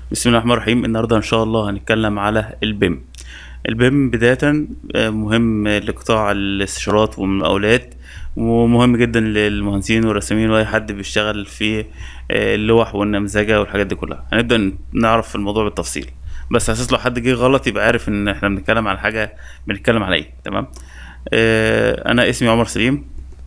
بسم الله الرحمن الرحيم النهارده ان شاء الله هنتكلم على البيم البيم بداية آه، مهم لقطاع الاستشارات والمقاولات ومهم جدا للمهندسين والرسامين واي حد بيشتغل في آه، اللوح والنمذجة والحاجات دي كلها هنبدأ نعرف الموضوع بالتفصيل بس على اساس لو حد جه غلط يبقى عارف ان احنا بنتكلم على حاجة بنتكلم على ايه تمام آه، انا اسمي عمر سليم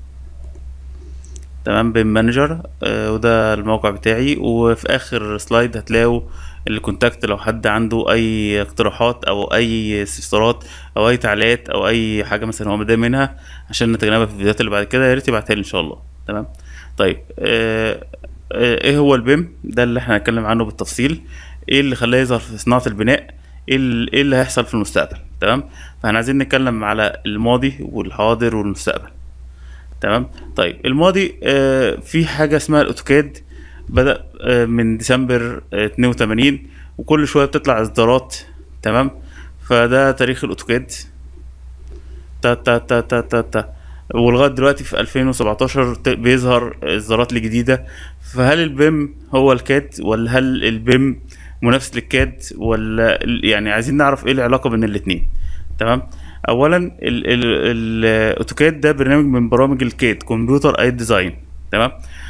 تمام بيم مانجر آه، وده الموقع بتاعي وفي اخر سلايد هتلاقوا الكونتاكت لو حد عنده اي اقتراحات او اي استفسارات او اي تعليقات او اي حاجه مثلا هو متضايق منها عشان نتجنبها في الفيديوهات اللي بعد كده يا ريت يبعتها لي ان شاء الله تمام طيب آه آه ايه هو البيم ده اللي احنا هنتكلم عنه بالتفصيل ايه اللي خلاه يظهر في صناعه البناء ايه ال- إيه اللي هيحصل في المستقبل تمام فاحنا عايزين نتكلم على الماضي والحاضر والمستقبل تمام طيب الماضي آه في حاجه اسمها الاوتوكاد بدأ آه من ديسمبر آه 82 وكل شويه بتطلع اصدارات تمام فده تاريخ الاوتوكاد تا تا تا تا تا تا ولغايه دلوقتي في 2017 ت- بيظهر اصدارات جديده فهل البيم هو الكاد ولا هل البيم منافس للكاد ولا ال- يعني عايزين نعرف ايه العلاقه بين الاتنين تمام اولا ال- ال- الاوتوكاد ده برنامج من برامج الكاد كمبيوتر ايد ديزاين تمام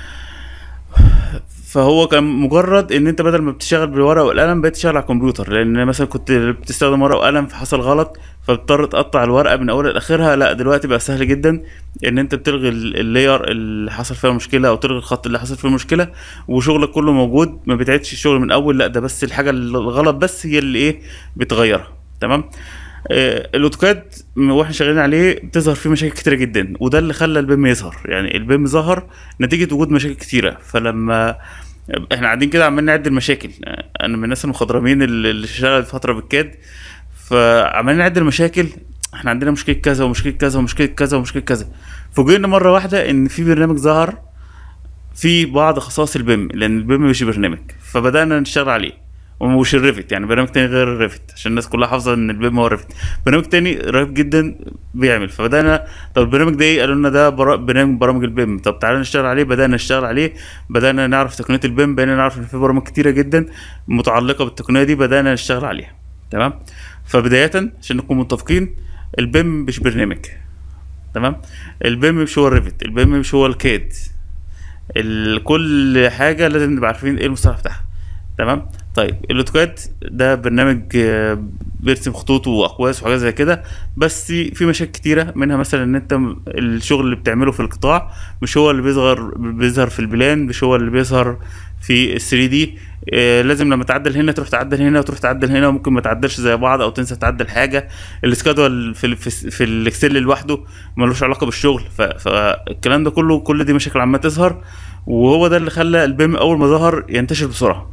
فهو كان مجرد ان انت بدل ما بتشتغل بالورقه والقلم بقيت تشتغل على الكمبيوتر لان مثلا كنت بتستخدم ورقه وقلم فحصل غلط فبتضطر تقطع الورقه من اولها لاخرها لا دلوقتي بقى سهل جدا ان انت بتلغي ال- اللاير اللي حصل فيها مشكله او تلغي الخط اللي حصل فيه مشكله وشغلك كله موجود ما بتعيدش الشغل من اول لا ده بس الحاجه الغلط بس هي اللي ايه بتغيرها تمام آه، الاوتوكاد م- واحنا شغالين عليه بتظهر فيه مشاكل كتيره جدا وده اللي خلى البيم يظهر يعني البيم ظهر نتيجه وجود مشاكل كتيره فلما احنا قاعدين كده عمالين نعد المشاكل آه، انا من الناس المخضرمين اللي اللي اشتغلت فتره بالكاد فعمالين نعد المشاكل احنا عندنا مشكله كذا ومشكله كذا ومشكله كذا ومشكله كذا فوجئنا مره واحده ان في برنامج ظهر في بعض خصائص البيم لان البيم مش برنامج فبدانا نشتغل عليه ومش الريفت يعني برنامج تاني غير الريفت عشان الناس كلها حافظه ان البيم هو الريفت برنامج تاني رهيب جدا بيعمل فبدانا طب البرنامج ده ايه قالوا لنا ده برا- برنامج من برامج البيم طب تعالى نشتغل عليه بدانا نشتغل عليه بدانا نعرف تقنيه البيم بدانا نعرف ان في برامج كتيره جدا متعلقه بالتقنيه دي بدانا نشتغل عليها تمام فبدايه عشان نكون متفقين البيم مش برنامج تمام البيم مش هو الريفت البيم مش هو الكاد ال- كل حاجه لازم نبقى عارفين ايه المصطلح بتاعها تمام طيب الاوتوكاد ده برنامج آه، بيرسم خطوط واقواس وحاجات زي كده بس في مشاكل كتيره منها مثلا ان انت م- الشغل اللي بتعمله في القطاع مش هو اللي بيظهر بيظهر في البلان مش هو اللي بيظهر في ال 3 دي لازم لما تعدل هنا تروح تعدل هنا وتروح تعدل هنا وممكن ما تعدلش زي بعض او تنسى تعدل حاجه السكادول في ال- في, في الاكسل لوحده ملوش علاقه بالشغل ف- فالكلام ده كله كل دي مشاكل عماله تظهر وهو ده اللي خلى البيم اول ما ظهر ينتشر بسرعه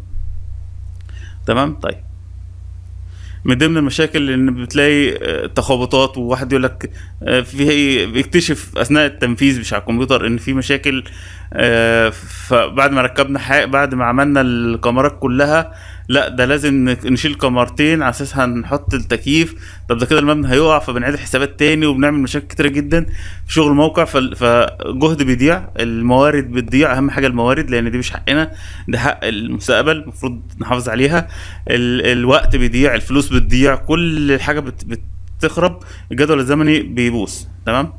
تمام طيب من ضمن المشاكل ان بتلاقي آه، تخابطات وواحد يقول لك آه، في بيكتشف اثناء التنفيذ مش على الكمبيوتر ان في مشاكل آه، فبعد ما ركبنا حاجة بعد ما عملنا الكاميرات كلها لا ده لازم نك- نشيل كاميرتين على اساس هنحط التكييف طب ده كده المبنى هيقع فبنعيد الحسابات تاني وبنعمل مشاكل كتيره جدا في شغل الموقع فال- فجهد بيضيع الموارد بتضيع اهم حاجه الموارد لان دي مش حقنا ده حق المستقبل المفروض نحافظ عليها ال- الوقت بيضيع الفلوس بتضيع كل حاجه بت بتخرب الجدول الزمني بيبوظ تمام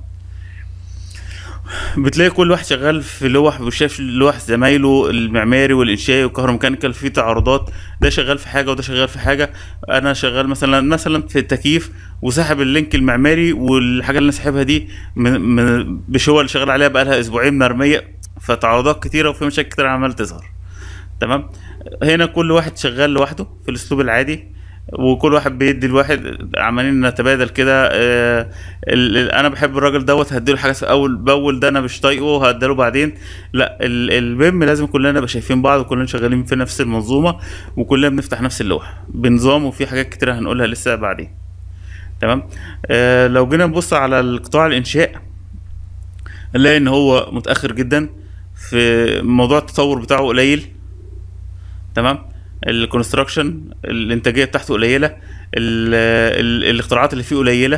بتلاقي كل واحد شغال في لوح وشاف لوح زمايله المعماري والانشائي والكهروميكانيكال في تعارضات ده شغال في حاجه وده شغال في حاجه انا شغال مثلا مثلا في التكييف وسحب اللينك المعماري والحاجه اللي انا ساحبها دي من من مش هو اللي شغال عليها بقالها اسبوعين مرميه فتعارضات كتيره وفي مشاكل كتيره عماله تظهر تمام هنا كل واحد شغال لوحده في الاسلوب العادي وكل واحد بيدي الواحد عمالين نتبادل كده آه، ال- ال- انا بحب الراجل دوت هديله حاجه اول باول ده انا مش طايقه هديله بعدين لا ال- البيم لازم كلنا نبقى شايفين بعض وكلنا شغالين في نفس المنظومه وكلنا بنفتح نفس اللوحه بنظام وفي حاجات كتيره هنقولها لسه بعدين تمام آه لو جينا نبص على القطاع الانشاء نلاقي ان هو متاخر جدا في موضوع التطور بتاعه قليل تمام الكونستراكشن الانتاجيه بتاعته قليله ال ال الاختراعات اللي فيه قليله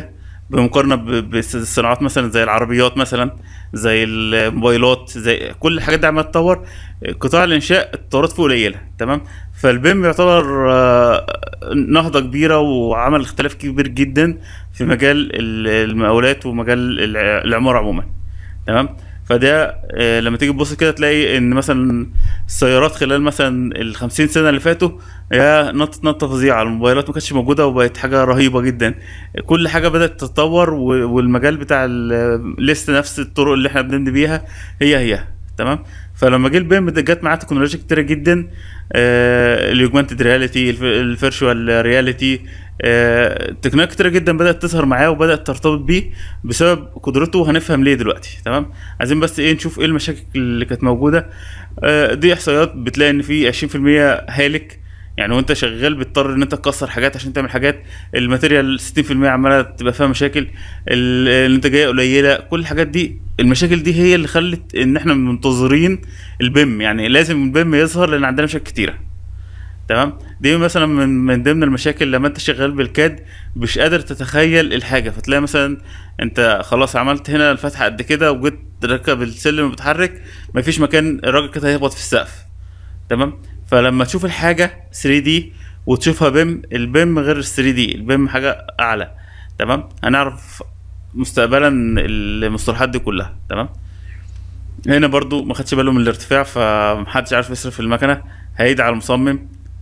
بمقارنه ب- بالصناعات مثلا زي العربيات مثلا زي الموبايلات زي كل الحاجات دي عماله تتطور قطاع الانشاء التطورات فيه قليله تمام فالبيم يعتبر آه، نهضه كبيره وعمل اختلاف كبير جدا في مجال ال- المقاولات ومجال الع- العماره عموما تمام فده آه، لما تيجي تبص كده تلاقي ان مثلا السيارات خلال مثلا ال 50 سنه اللي فاتوا هي نطت نطه فظيعه الموبايلات ما كانتش موجوده وبقت حاجه رهيبه جدا كل حاجه بدات تتطور و- والمجال بتاع ال- لسه نفس الطرق اللي احنا بنبني بيها هي هي تمام فلما جه البيم ده جت معاه تكنولوجيا كتيره جدا آه اليوجمانتد رياليتي الفيرشوال رياليتي آه تقنيات كتيره جدا بدات تظهر معاه وبدات ترتبط بيه بسبب قدرته هنفهم ليه دلوقتي تمام عايزين بس ايه نشوف ايه المشاكل اللي كانت موجوده آه دي احصائيات بتلاقي ان في 20% هالك يعني وانت شغال بتضطر ان انت تكسر حاجات عشان تعمل حاجات الماتيريال 60% عماله تبقى فيها مشاكل ال- الانتاجيه قليله كل الحاجات دي المشاكل دي هي اللي خلت ان احنا منتظرين البيم يعني لازم البيم يظهر لان عندنا مشاكل كتيره تمام دي مثلا من من ضمن المشاكل لما انت شغال بالكاد مش قادر تتخيل الحاجه فتلاقي مثلا انت خلاص عملت هنا الفتحه قد كده وجيت تركب السلم وبتحرك مفيش مكان الراجل كده هيخبط في السقف تمام فلما تشوف الحاجه 3 دي وتشوفها بيم البيم غير ال 3 دي البيم حاجه اعلى تمام هنعرف مستقبلا المصطلحات دي كلها تمام هنا برضو ما خدش باله من الارتفاع فمحدش عارف يصرف في المكنه هيدعي على المصمم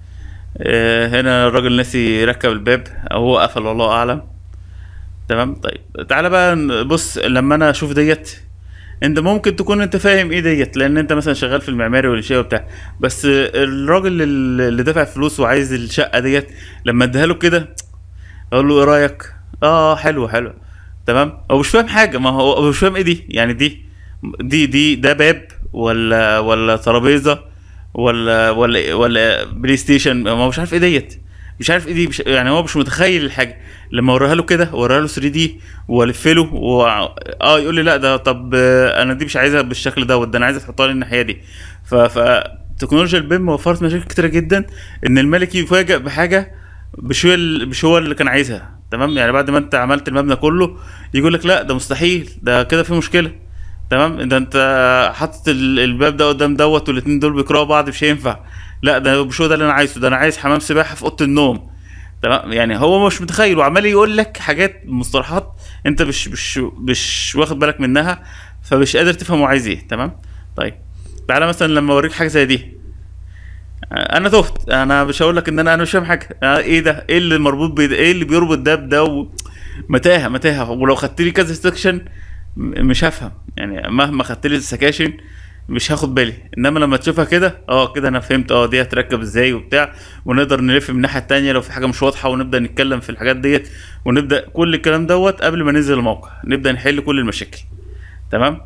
آه، هنا الراجل ناسي يركب الباب او هو قفل والله اعلم تمام طيب تعالى بقى بص لما انا اشوف ديت انت ممكن تكون انت فاهم ايه ديت لان انت مثلا شغال في المعماري والانشاء وبتاع بس الراجل اللي دافع فلوس وعايز الشقه ديت لما اديها له كده اقول له ايه رايك اه حلو حلو تمام هو مش فاهم حاجه ما هو هو مش فاهم ايه دي يعني دي دي دي ده باب ولا ولا ترابيزه ولا ولا ولا بلاي ستيشن ما هو مش عارف ايه ديت مش عارف ايه دي مش يعني هو مش متخيل الحاجه لما اوريها له كده اوريها له 3 دي والف له و... اه يقول لي لا ده طب آه، انا دي مش عايزها بالشكل دوت ده انا عايز تحطها لي الناحيه دي ف ف تكنولوجيا البيم وفرت مشاكل كتيره جدا ان الملك يفاجئ بحاجه مش هو ال- مش هو اللي كان عايزها تمام يعني بعد ما انت عملت المبنى كله يقول لك لا ده مستحيل ده كده في مشكله تمام ده انت حاطط ال- الباب ده قدام دوت والاتنين دول بيقراوا بعض مش هينفع لا ده مش هو ده اللي انا عايزه ده انا عايز حمام سباحه في اوضه النوم تمام يعني هو مش متخيل وعمال يقول لك حاجات مصطلحات انت مش مش مش واخد بالك منها فمش قادر تفهم هو عايز ايه تمام طيب تعالى مثلا لما اوريك حاجه زي دي انا تهت انا مش هقول لك ان انا انا مش فاهم حاجه آه، ايه ده ايه اللي مربوط بيه ايه اللي بيربط ده بده و... متاهه متاهه ولو خدت لي كذا سكشن م- مش هفهم يعني مهما خدت لي السكاشن مش هاخد بالي انما لما تشوفها كده اه كده انا فهمت اه دي هتركب ازاي وبتاع ونقدر نلف من الناحيه التانية لو في حاجه مش واضحه ونبدا نتكلم في الحاجات ديت ونبدا كل الكلام دوت قبل ما ننزل الموقع نبدا نحل كل المشاكل تمام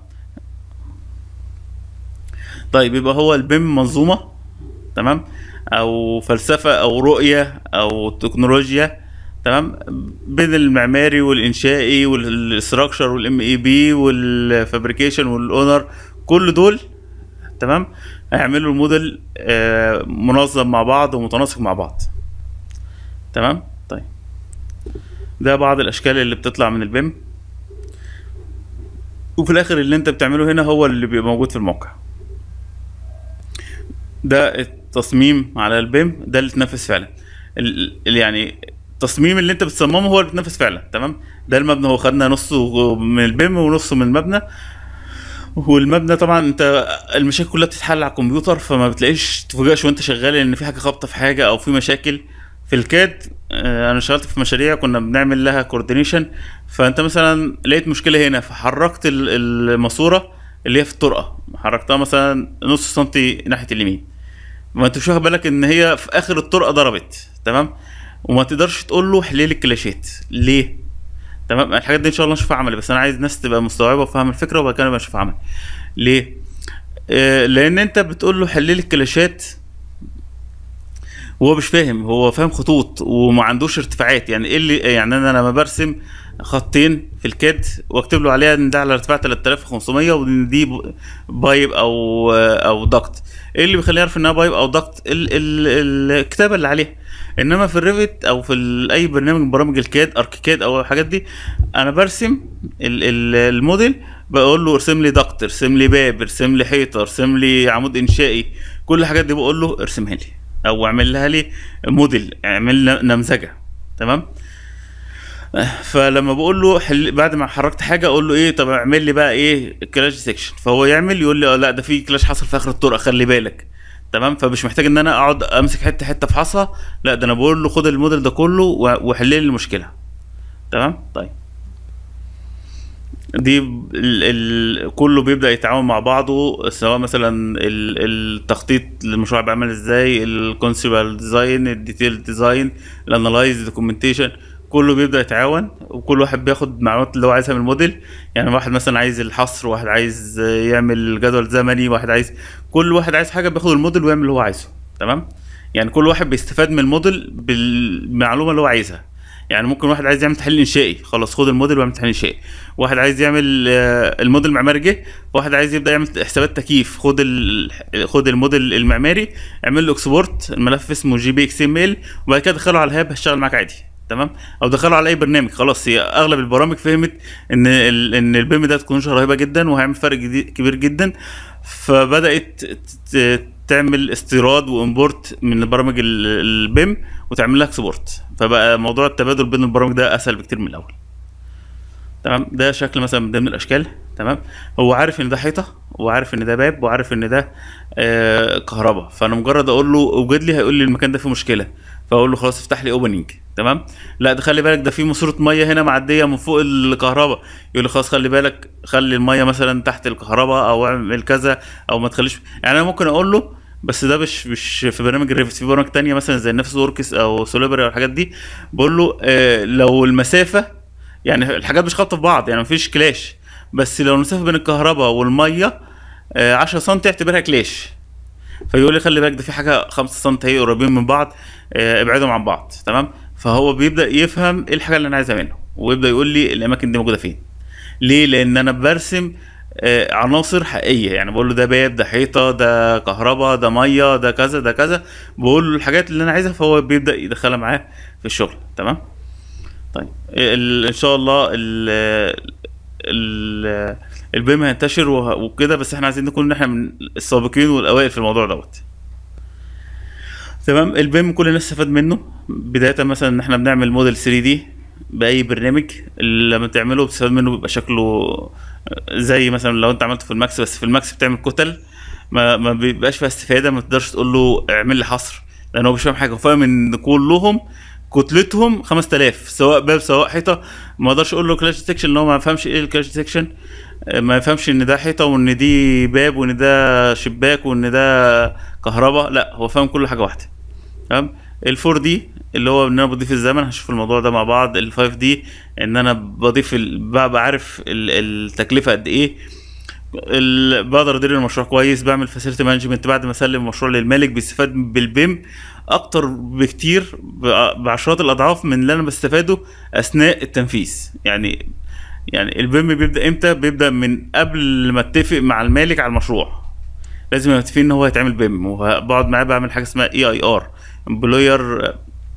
طيب يبقى هو البيم منظومه تمام او فلسفه او رؤيه او تكنولوجيا تمام بين المعماري والانشائي والاستراكشر والام اي بي والفابريكيشن والاونر كل دول تمام هيعملوا الموديل آه، منظم مع بعض ومتناسق مع بعض تمام طيب ده بعض الاشكال اللي بتطلع من البيم وفي الاخر اللي انت بتعمله هنا هو اللي بيبقى موجود في الموقع ده التصميم على البيم ده اللي اتنفذ فعلا ال- ال- يعني التصميم اللي انت بتصممه هو اللي اتنفذ فعلا تمام ده المبنى هو خدنا نصه من البيم ونصه من المبنى والمبنى طبعا انت المشاكل كلها بتتحل على الكمبيوتر فما بتلاقيش تفاجئش وانت شغال ان في حاجه خابطه في حاجه او في مشاكل في الكاد اه، انا اشتغلت في مشاريع كنا بنعمل لها كوردينيشن فانت مثلا لقيت مشكله هنا فحركت ال- الماسوره اللي هي في الطرقه حركتها مثلا نص سنتي ناحيه اليمين ما انت مش واخد بالك ان هي في اخر الطرقه ضربت تمام وما تقدرش تقول له حل لي الكلاشات ليه تمام الحاجات دي ان شاء الله نشوفها عملي بس انا عايز الناس تبقى مستوعبه وفاهمه الفكره وبعد كده نبقى نشوفها عملي ليه آه لان انت بتقول له حل لي الكلاشات وهو مش فاهم هو فاهم خطوط وما عندوش ارتفاعات يعني ايه اللي يعني انا لما برسم خطين في الكاد واكتب له عليها ان ده على ارتفاع 3500 وان دي ب- بايب او او ضغط ايه اللي بيخليه يعرف انها بايب او ضغط ال ال الكتابه اللي عليها انما في الريفت او في ال- اي برنامج من برامج الكاد اركيكاد او الحاجات دي انا برسم ال ال الموديل بقول له ارسم لي ضغط ارسم لي باب ارسم لي حيطه ارسم لي عمود انشائي كل الحاجات دي بقول له ارسمها لي او اعمل لها لي موديل اعمل لنا نمذجه تمام فلما بقول له حل بعد ما حركت حاجه اقول له ايه طب اعمل لي بقى ايه كلاش سيكشن فهو يعمل يقول لي اه لا ده في كلاش حصل في اخر الطرق خلي بالك تمام فمش محتاج ان انا اقعد امسك حته حته افحصها لا ده انا بقول له خد الموديل ده كله و- وحل لي المشكله تمام طيب دي ال ال كله بيبدا يتعاون مع بعضه سواء مثلا ال التخطيط للمشروع بيعمل ازاي الكونسيبال ديزاين الديتيل ديزاين الانالايز دوكيومنتيشن كله بيبدا يتعاون وكل واحد بياخد المعلومات اللي هو عايزها من الموديل يعني واحد مثلا عايز الحصر واحد عايز يعمل جدول زمني واحد عايز كل واحد عايز حاجه بياخد الموديل ويعمل اللي هو عايزه تمام يعني كل واحد بيستفاد من الموديل بالمعلومه اللي هو عايزها يعني ممكن واحد عايز يعمل تحليل انشائي خلاص خد الموديل واعمل تحليل انشائي واحد عايز يعمل آه، الموديل المعماري جه واحد عايز يبدا يعمل حسابات تكييف خد ال... خد الموديل المعماري اعمل له اكسبورت الملف اسمه جي بي اكس ام ال وبعد كده دخله على الهاب هيشتغل معاك عادي تمام او دخله على اي برنامج خلاص هي اغلب البرامج فهمت ان ال... ان البيم ده تكنولوجيا رهيبه جدا وهيعمل فرق جديد كبير جدا فبدات ت- تعمل استيراد وامبورت من برامج ال- البيم وتعمل لها اكسبورت فبقى موضوع التبادل بين البرامج ده اسهل بكتير من الاول تمام ده شكل مثلا من ضمن الاشكال تمام هو عارف ان ده حيطه وعارف ان ده باب وعارف ان ده آه كهرباء فانا مجرد اقول له اوجد لي هيقول لي المكان ده فيه مشكله فاقول له خلاص افتح لي اوبننج تمام لا ده خلي بالك ده في ماسوره ميه هنا معديه من فوق الكهرباء يقول لي خلاص خلي بالك خلي الميه مثلا تحت الكهرباء او اعمل كذا او ما تخليش يعني انا ممكن اقول له بس ده مش مش في برنامج الريفت في برامج تانية مثلا زي نفس وركس او سوليبري او الحاجات دي بقول له آه لو المسافه يعني الحاجات مش خابطه في بعض يعني مفيش كلاش بس لو المسافه بين الكهرباء والميه آه 10 سم اعتبرها كلاش فيقول لي خلي بالك ده في حاجه 5 سم هي قريبين من بعض آه ابعدهم عن بعض تمام فهو بيبدا يفهم ايه الحاجه اللي انا عايزها منه ويبدا يقول لي الاماكن دي موجوده فين ليه لان انا برسم آه، عناصر حقيقيه يعني بقول له ده باب ده حيطه ده كهرباء ده ميه ده كذا ده كذا بقول له الحاجات اللي انا عايزها فهو بيبدا يدخلها معاه في الشغل تمام طيب ال- ان شاء الله ال ال البيم هينتشر وه- وكده بس احنا عايزين نكون احنا من السابقين والاوائل في الموضوع دوت تمام البيم كل الناس استفاد منه بدايه مثلا ان احنا بنعمل موديل 3 دي باي برنامج لما تعمله بتستفاد منه بيبقى شكله زي مثلا لو انت عملته في الماكس بس في الماكس بتعمل كتل ما ما بيبقاش فيها استفاده ما تقدرش تقول له اعمل لي حصر لان هو مش فاهم حاجه هو فاهم ان كلهم كتلتهم 5000 سواء باب سواء حيطه ما اقدرش اقول له كلاش سيكشن اللي هو ما يفهمش ايه الكلاش سيكشن ما يفهمش ان ده حيطه وان دي باب وان ده شباك وان ده كهرباء لا هو فاهم كل حاجه واحده تمام الفور دي اللي هو ان انا بضيف الزمن هنشوف الموضوع ده مع بعض الفايف دي ان انا بضيف ال... ببقى عارف ال- التكلفه قد ايه ال... بقدر ادير المشروع كويس بعمل فاسيلتي مانجمنت بعد ما اسلم المشروع للمالك بيستفاد بالبيم اكتر بكتير ب- بعشرات الاضعاف من اللي انا بستفاده اثناء التنفيذ يعني يعني البيم بيبدا امتى بيبدا من قبل ما اتفق مع المالك على المشروع لازم يبقى متفقين ان هو هيتعمل بيم وبقعد معاه بعمل حاجه اسمها اي اي ار امبلوير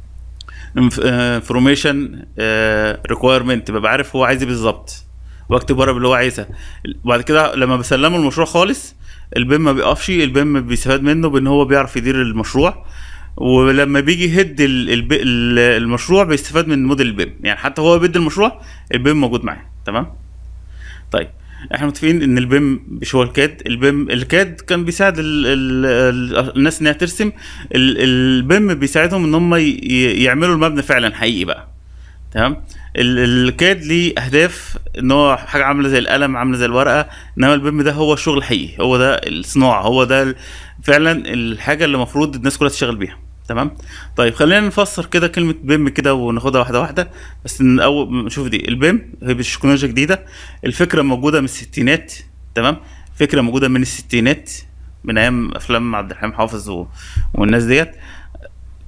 انفورميشن ريكويرمنت ببقى عارف هو عايز ايه بالظبط واكتب ورقه اللي هو عايزها وبعد كده لما بسلمه المشروع خالص البيم ما بيقفش البيم بيستفاد منه بان هو بيعرف يدير المشروع ولما بيجي يهد ال- الب- ال- المشروع بيستفاد من موديل البيم يعني حتى هو بيدي المشروع البيم موجود معاه تمام طيب احنا متفقين ان البيم مش هو الكاد البيم الكاد كان بيساعد ال ال ال الناس انها ترسم ال البيم بيساعدهم ان هم ي- ي- يعملوا المبنى فعلا حقيقي بقى تمام ال- الكاد ليه اهداف ان هو حاجه عامله زي القلم عامله زي الورقه انما البيم ده هو الشغل الحقيقي هو ده الصناعه هو ده ال- فعلا الحاجه اللي المفروض الناس كلها تشتغل بيها تمام طيب خلينا نفسر كده كلمه بيم كده وناخدها واحده واحده بس من اول نشوف دي البيم هي مش تكنولوجيا جديده الفكره موجوده من الستينات تمام فكره موجوده من الستينات من ايام افلام عبد الحليم حافظ و... والناس ديت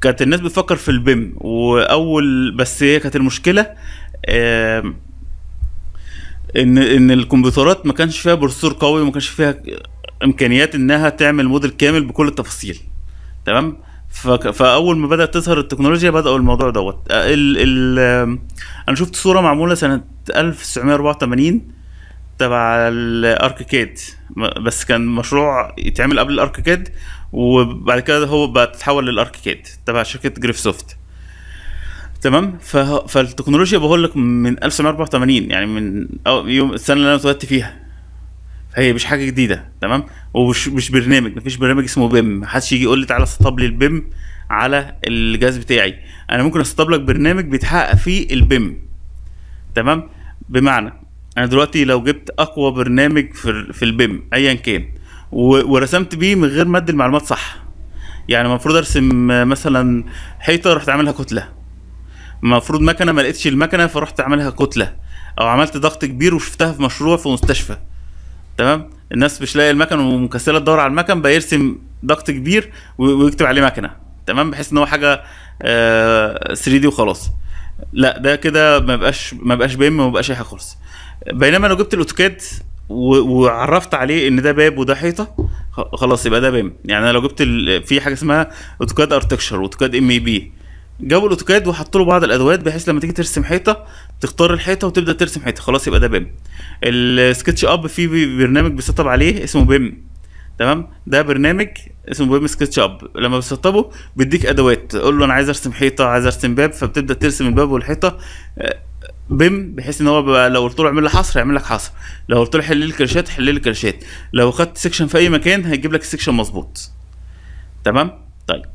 كانت الناس بتفكر في البيم واول بس هي كانت المشكله آم، ان ان الكمبيوترات ما كانش فيها بروسيسور قوي وما كانش فيها امكانيات انها تعمل موديل كامل بكل التفاصيل تمام فك- فاول ما بدات تظهر التكنولوجيا بداوا الموضوع دوت آه، ال ال آم، انا شفت صوره معموله سنه 1984 تبع الاركيكاد م- بس كان مشروع يتعمل قبل الاركيكاد وبعد كده هو بقى تتحول للاركيكاد تبع شركه جريف سوفت تمام فه- فالتكنولوجيا بقول لك من 1984 يعني من أو يوم السنه اللي انا اتولدت فيها فهي مش حاجه جديده تمام ومش مش برنامج مفيش برنامج اسمه بيم محدش يجي يقول لي تعالى سطب لي البيم على الجهاز بتاعي انا ممكن اسطب لك برنامج بيتحقق فيه البيم تمام بمعنى انا دلوقتي لو جبت اقوى برنامج في ال- في البيم ايا كان و- ورسمت بيه من غير ما ادي المعلومات صح يعني المفروض ارسم آه، مثلا حيطه رحت عاملها كتله المفروض مكنه ما لقيتش المكنه فرحت عاملها كتله او عملت ضغط كبير وشفتها في مشروع في مستشفى تمام الناس مش لاقي المكن ومكسله تدور على المكن بقى يرسم ضغط كبير و- ويكتب عليه مكنه تمام بحيث ان هو حاجه 3 دي وخلاص لا ده كده ما بقاش ما بقاش بيم ما بقاش اي حاجه خالص بينما لو جبت الاوتوكاد و- وعرفت عليه ان ده باب وده حيطه خ- خلاص يبقى ده بيم يعني انا لو جبت ال... في حاجه اسمها اوتوكاد ارتكشر واوتوكاد ام اي بي جابوا الاوتوكاد وحطوا له بعض الادوات بحيث لما تيجي ترسم حيطه تختار الحيطه وتبدا ترسم حيطه خلاص يبقى ده بيم السكتش اب في بي- برنامج بيسطب عليه اسمه بيم تمام ده برنامج اسمه بيم سكتش اب لما بتسطبه بيديك ادوات تقول له انا عايز ارسم حيطه عايز ارسم باب فبتبدا ترسم الباب والحيطه آه، بيم بحيث ان هو بقى لو قلت له اعمل لي حصر يعمل لك حصر لو قلت له حل لي الكراشات حل لي الكراشات لو خدت سيكشن في اي مكان هيجيب لك السيكشن مظبوط تمام طيب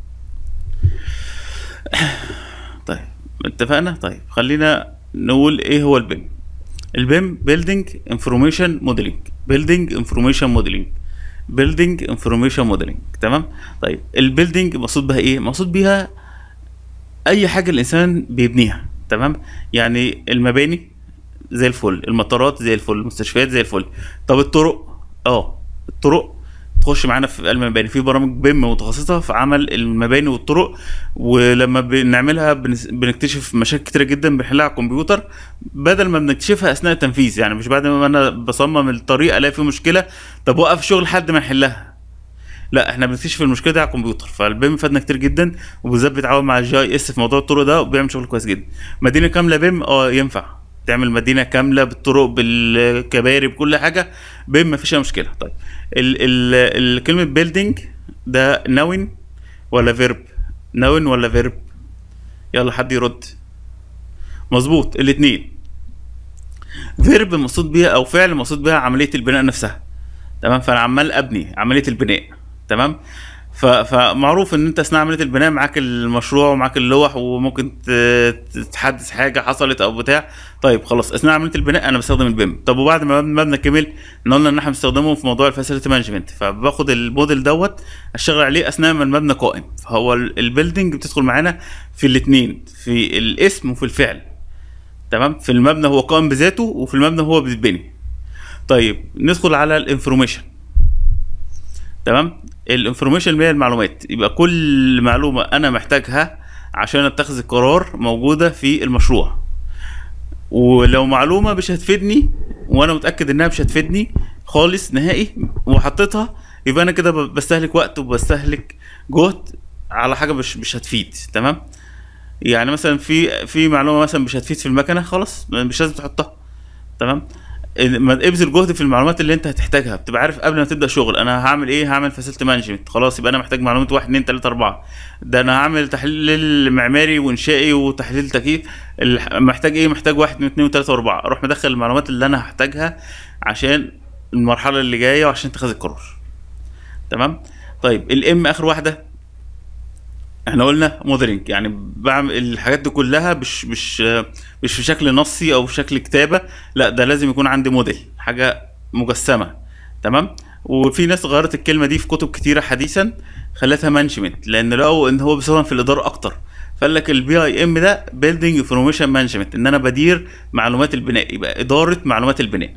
طيب اتفقنا طيب خلينا نقول ايه هو البيم البيم بيلدينج انفورميشن موديلنج بيلدينج انفورميشن موديلنج بيلدينج انفورميشن موديلنج تمام طيب البيلدينج مقصود بها ايه مقصود بيها اي حاجه الانسان بيبنيها تمام يعني المباني زي الفل المطارات زي الفل المستشفيات زي الفل طب الطرق اه الطرق تخش معانا في قلب المباني في برامج بيم متخصصه في عمل المباني والطرق ولما بنعملها بنس- بنكتشف مشاكل كتيره جدا بنحلها على الكمبيوتر بدل ما بنكتشفها اثناء التنفيذ يعني مش بعد ما انا بصمم الطريق الاقي فيه مشكله طب وقف شغل لحد ما نحلها لا احنا بنكتشف المشكله دي على الكمبيوتر فالبيم فادنا كتير جدا وبالذات بيتعاون مع الجي اي اس في موضوع الطرق ده وبيعمل شغل كويس جدا مدينه كامله بيم اه ينفع تعمل مدينه كامله بالطرق بالكباري بكل حاجه بيم مفيش اي مشكله طيب ال ال الكلمه بيلدينج ده نون ولا فيرب نون ولا فيرب يلا حد يرد مظبوط الاثنين فيرب مقصود بيها او فعل مقصود بيها عمليه البناء نفسها تمام فانا عمال ابني عمليه البناء تمام ف- فمعروف ان انت اثناء عمليه البناء معاك المشروع ومعاك اللوح وممكن ت- تحدث حاجه حصلت او بتاع طيب خلاص اثناء عمليه البناء انا بستخدم البيم طب وبعد ما المبنى كمل احنا قلنا ان احنا بنستخدمه في موضوع الفاسيلتي مانجمنت فباخد الموديل دوت اشتغل عليه اثناء ما المبنى قائم فهو البيلدينج بتدخل معانا في الاثنين في الاسم وفي الفعل تمام في المبنى هو قائم بذاته وفي المبنى هو بيتبني طيب ندخل على الانفورميشن تمام الانفورميشن اللي هي المعلومات يبقى كل معلومه انا محتاجها عشان اتخذ القرار موجوده في المشروع ولو معلومه مش هتفيدني وانا متاكد انها مش هتفيدني خالص نهائي وحطيتها يبقى انا كده ب- بستهلك وقت وبستهلك جهد على حاجه مش مش هتفيد تمام يعني مثلا في في معلومه مثلا مش هتفيد في المكنه خلاص مش لازم تحطها تمام ما ابذل جهد في المعلومات اللي انت هتحتاجها بتبقى عارف قبل ما تبدا شغل انا هعمل ايه هعمل فاسيلتي مانجمنت خلاص يبقى انا محتاج معلومات واحد اتنين تلاته اربعه ده انا هعمل تحليل معماري وانشائي وتحليل تكييف ال- محتاج ايه محتاج واحد اتنين وتلاته واربعه اروح مدخل المعلومات اللي انا هحتاجها عشان المرحله اللي جايه وعشان اتخاذ القرار تمام طيب الام اخر واحده احنا قلنا موديلنج يعني بعمل الحاجات دي كلها مش مش مش في شكل نصي او في شكل كتابه لا ده لازم يكون عندي موديل حاجه مجسمه تمام وفي ناس غيرت الكلمه دي في كتب كتيره حديثا خلتها مانجمنت لان لقوا ان هو بيستخدم في الاداره اكتر فقال لك البي اي ام ده بيلدينج انفورميشن مانجمنت ان انا بدير معلومات البناء يبقى اداره معلومات البناء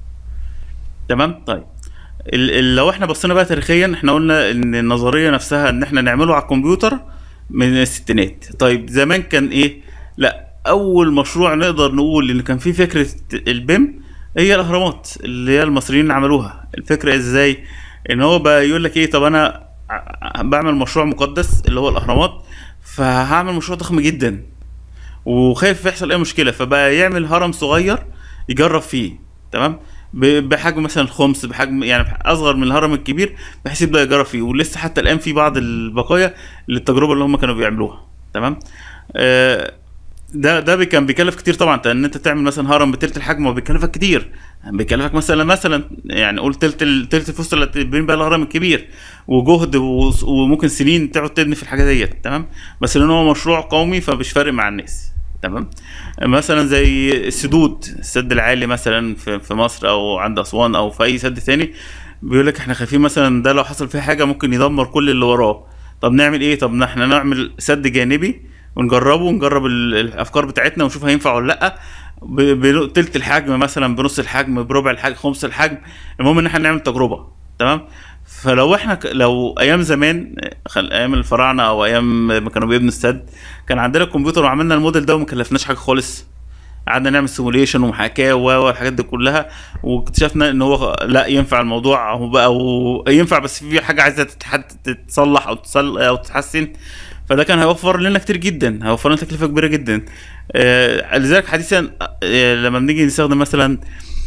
تمام طيب ال- ال- لو احنا بصينا بقى تاريخيا احنا قلنا ان النظريه نفسها ان احنا نعمله على الكمبيوتر من الستينات طيب زمان كان ايه لا اول مشروع نقدر نقول ان كان فيه فكره البيم هي الاهرامات اللي هي المصريين اللي عملوها الفكره ازاي ان هو بقى يقول لك ايه طب انا ع- بعمل مشروع مقدس اللي هو الاهرامات فهعمل مشروع ضخم جدا وخايف يحصل اي مشكله فبقى يعمل هرم صغير يجرب فيه تمام ب- بحجم مثلا الخمس بحجم يعني اصغر من الهرم الكبير بحيث يبدا يجرب فيه ولسه حتى الان في بعض البقايا للتجربه اللي هم كانوا بيعملوها تمام آه، ده ده بي- كان بيكلف كتير طبعا ان انت تعمل مثلا هرم بتلت الحجم هو بيكلفك كتير بيكلفك مثلا مثلا يعني قول تلت ال- تلت الفلوس اللي تبين بقى الهرم الكبير وجهد وص- وممكن سنين تقعد تبني في الحاجه ديت تمام بس لان هو مشروع قومي فمش فارق مع الناس تمام مثلا زي السدود السد العالي مثلا في, في مصر او عند اسوان او في اي سد تاني بيقول لك احنا خايفين مثلا ده لو حصل فيه حاجه ممكن يدمر كل اللي وراه طب نعمل ايه طب احنا نعمل سد جانبي ونجربه ونجرب ال- الافكار بتاعتنا ونشوف هينفع ولا لا ب- بتلت الحجم مثلا بنص الحجم بربع الحجم خمس الحجم المهم ان احنا نعمل تجربه تمام فلو احنا ك... لو ايام زمان خل... ايام الفراعنه او ايام ما كانوا بيبنوا السد كان عندنا كمبيوتر وعملنا الموديل ده وما كلفناش حاجه خالص قعدنا نعمل سيموليشن ومحاكاه و- والحاجات دي كلها واكتشفنا ان هو لا ينفع الموضوع هو بقى وينفع بس في حاجه عايزه تتح- تتصلح او تصل او تتحسن فده كان هيوفر لنا كتير جدا هيوفر لنا تكلفه كبيره جدا آه لذلك حديثا آه لما بنيجي نستخدم مثلا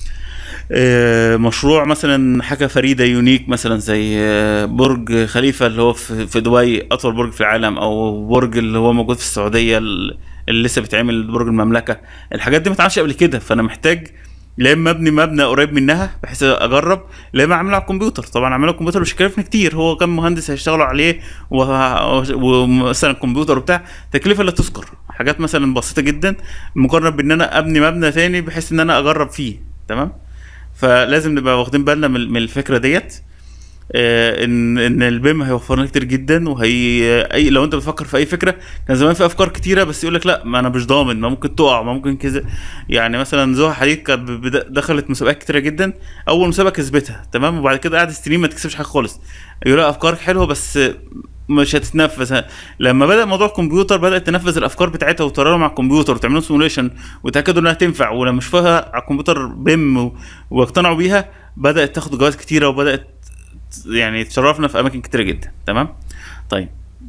آه، مشروع مثلا حاجه فريده يونيك مثلا زي آه، برج خليفه اللي هو في في دبي اطول برج في العالم او برج اللي هو موجود في السعوديه ال- اللي لسه بيتعمل برج المملكه الحاجات دي ما اتعملش قبل كده فانا محتاج لا اما ابني مبنى قريب منها بحيث اجرب لا اما اعملها على الكمبيوتر طبعا اعملها على الكمبيوتر مش هيكلفني كتير هو كم مهندس هيشتغلوا عليه وه- ومثلا كمبيوتر وبتاع تكلفه لا تذكر حاجات مثلا بسيطه جدا مقارنه بان انا ابني مبنى تاني بحيث ان انا اجرب فيه تمام فلازم نبقى واخدين بالنا من من الفكره ديت آه، ان ان البيم هيوفر لنا كتير جدا وهي اي لو انت بتفكر في اي فكره كان زمان في افكار كتيره بس يقول لك لا ما انا مش ضامن ما ممكن تقع ما ممكن كذا يعني مثلا زوها حديد كانت بد- دخلت مسابقات كتيره جدا اول مسابقه كسبتها تمام وبعد كده قعدت سنين ما تكسبش حاجه خالص يقول لها افكار حلوه بس مش هتتنفذ لما بدا موضوع الكمبيوتر بدات تنفذ الافكار بتاعتها وتطورها مع الكمبيوتر وتعملوا سيموليشن وتاكدوا انها تنفع ولما شافوها على الكمبيوتر بيم و- واقتنعوا بيها بدات تاخد جوائز كتيره وبدات يعني تشرفنا في اماكن كتيره جدا تمام طيب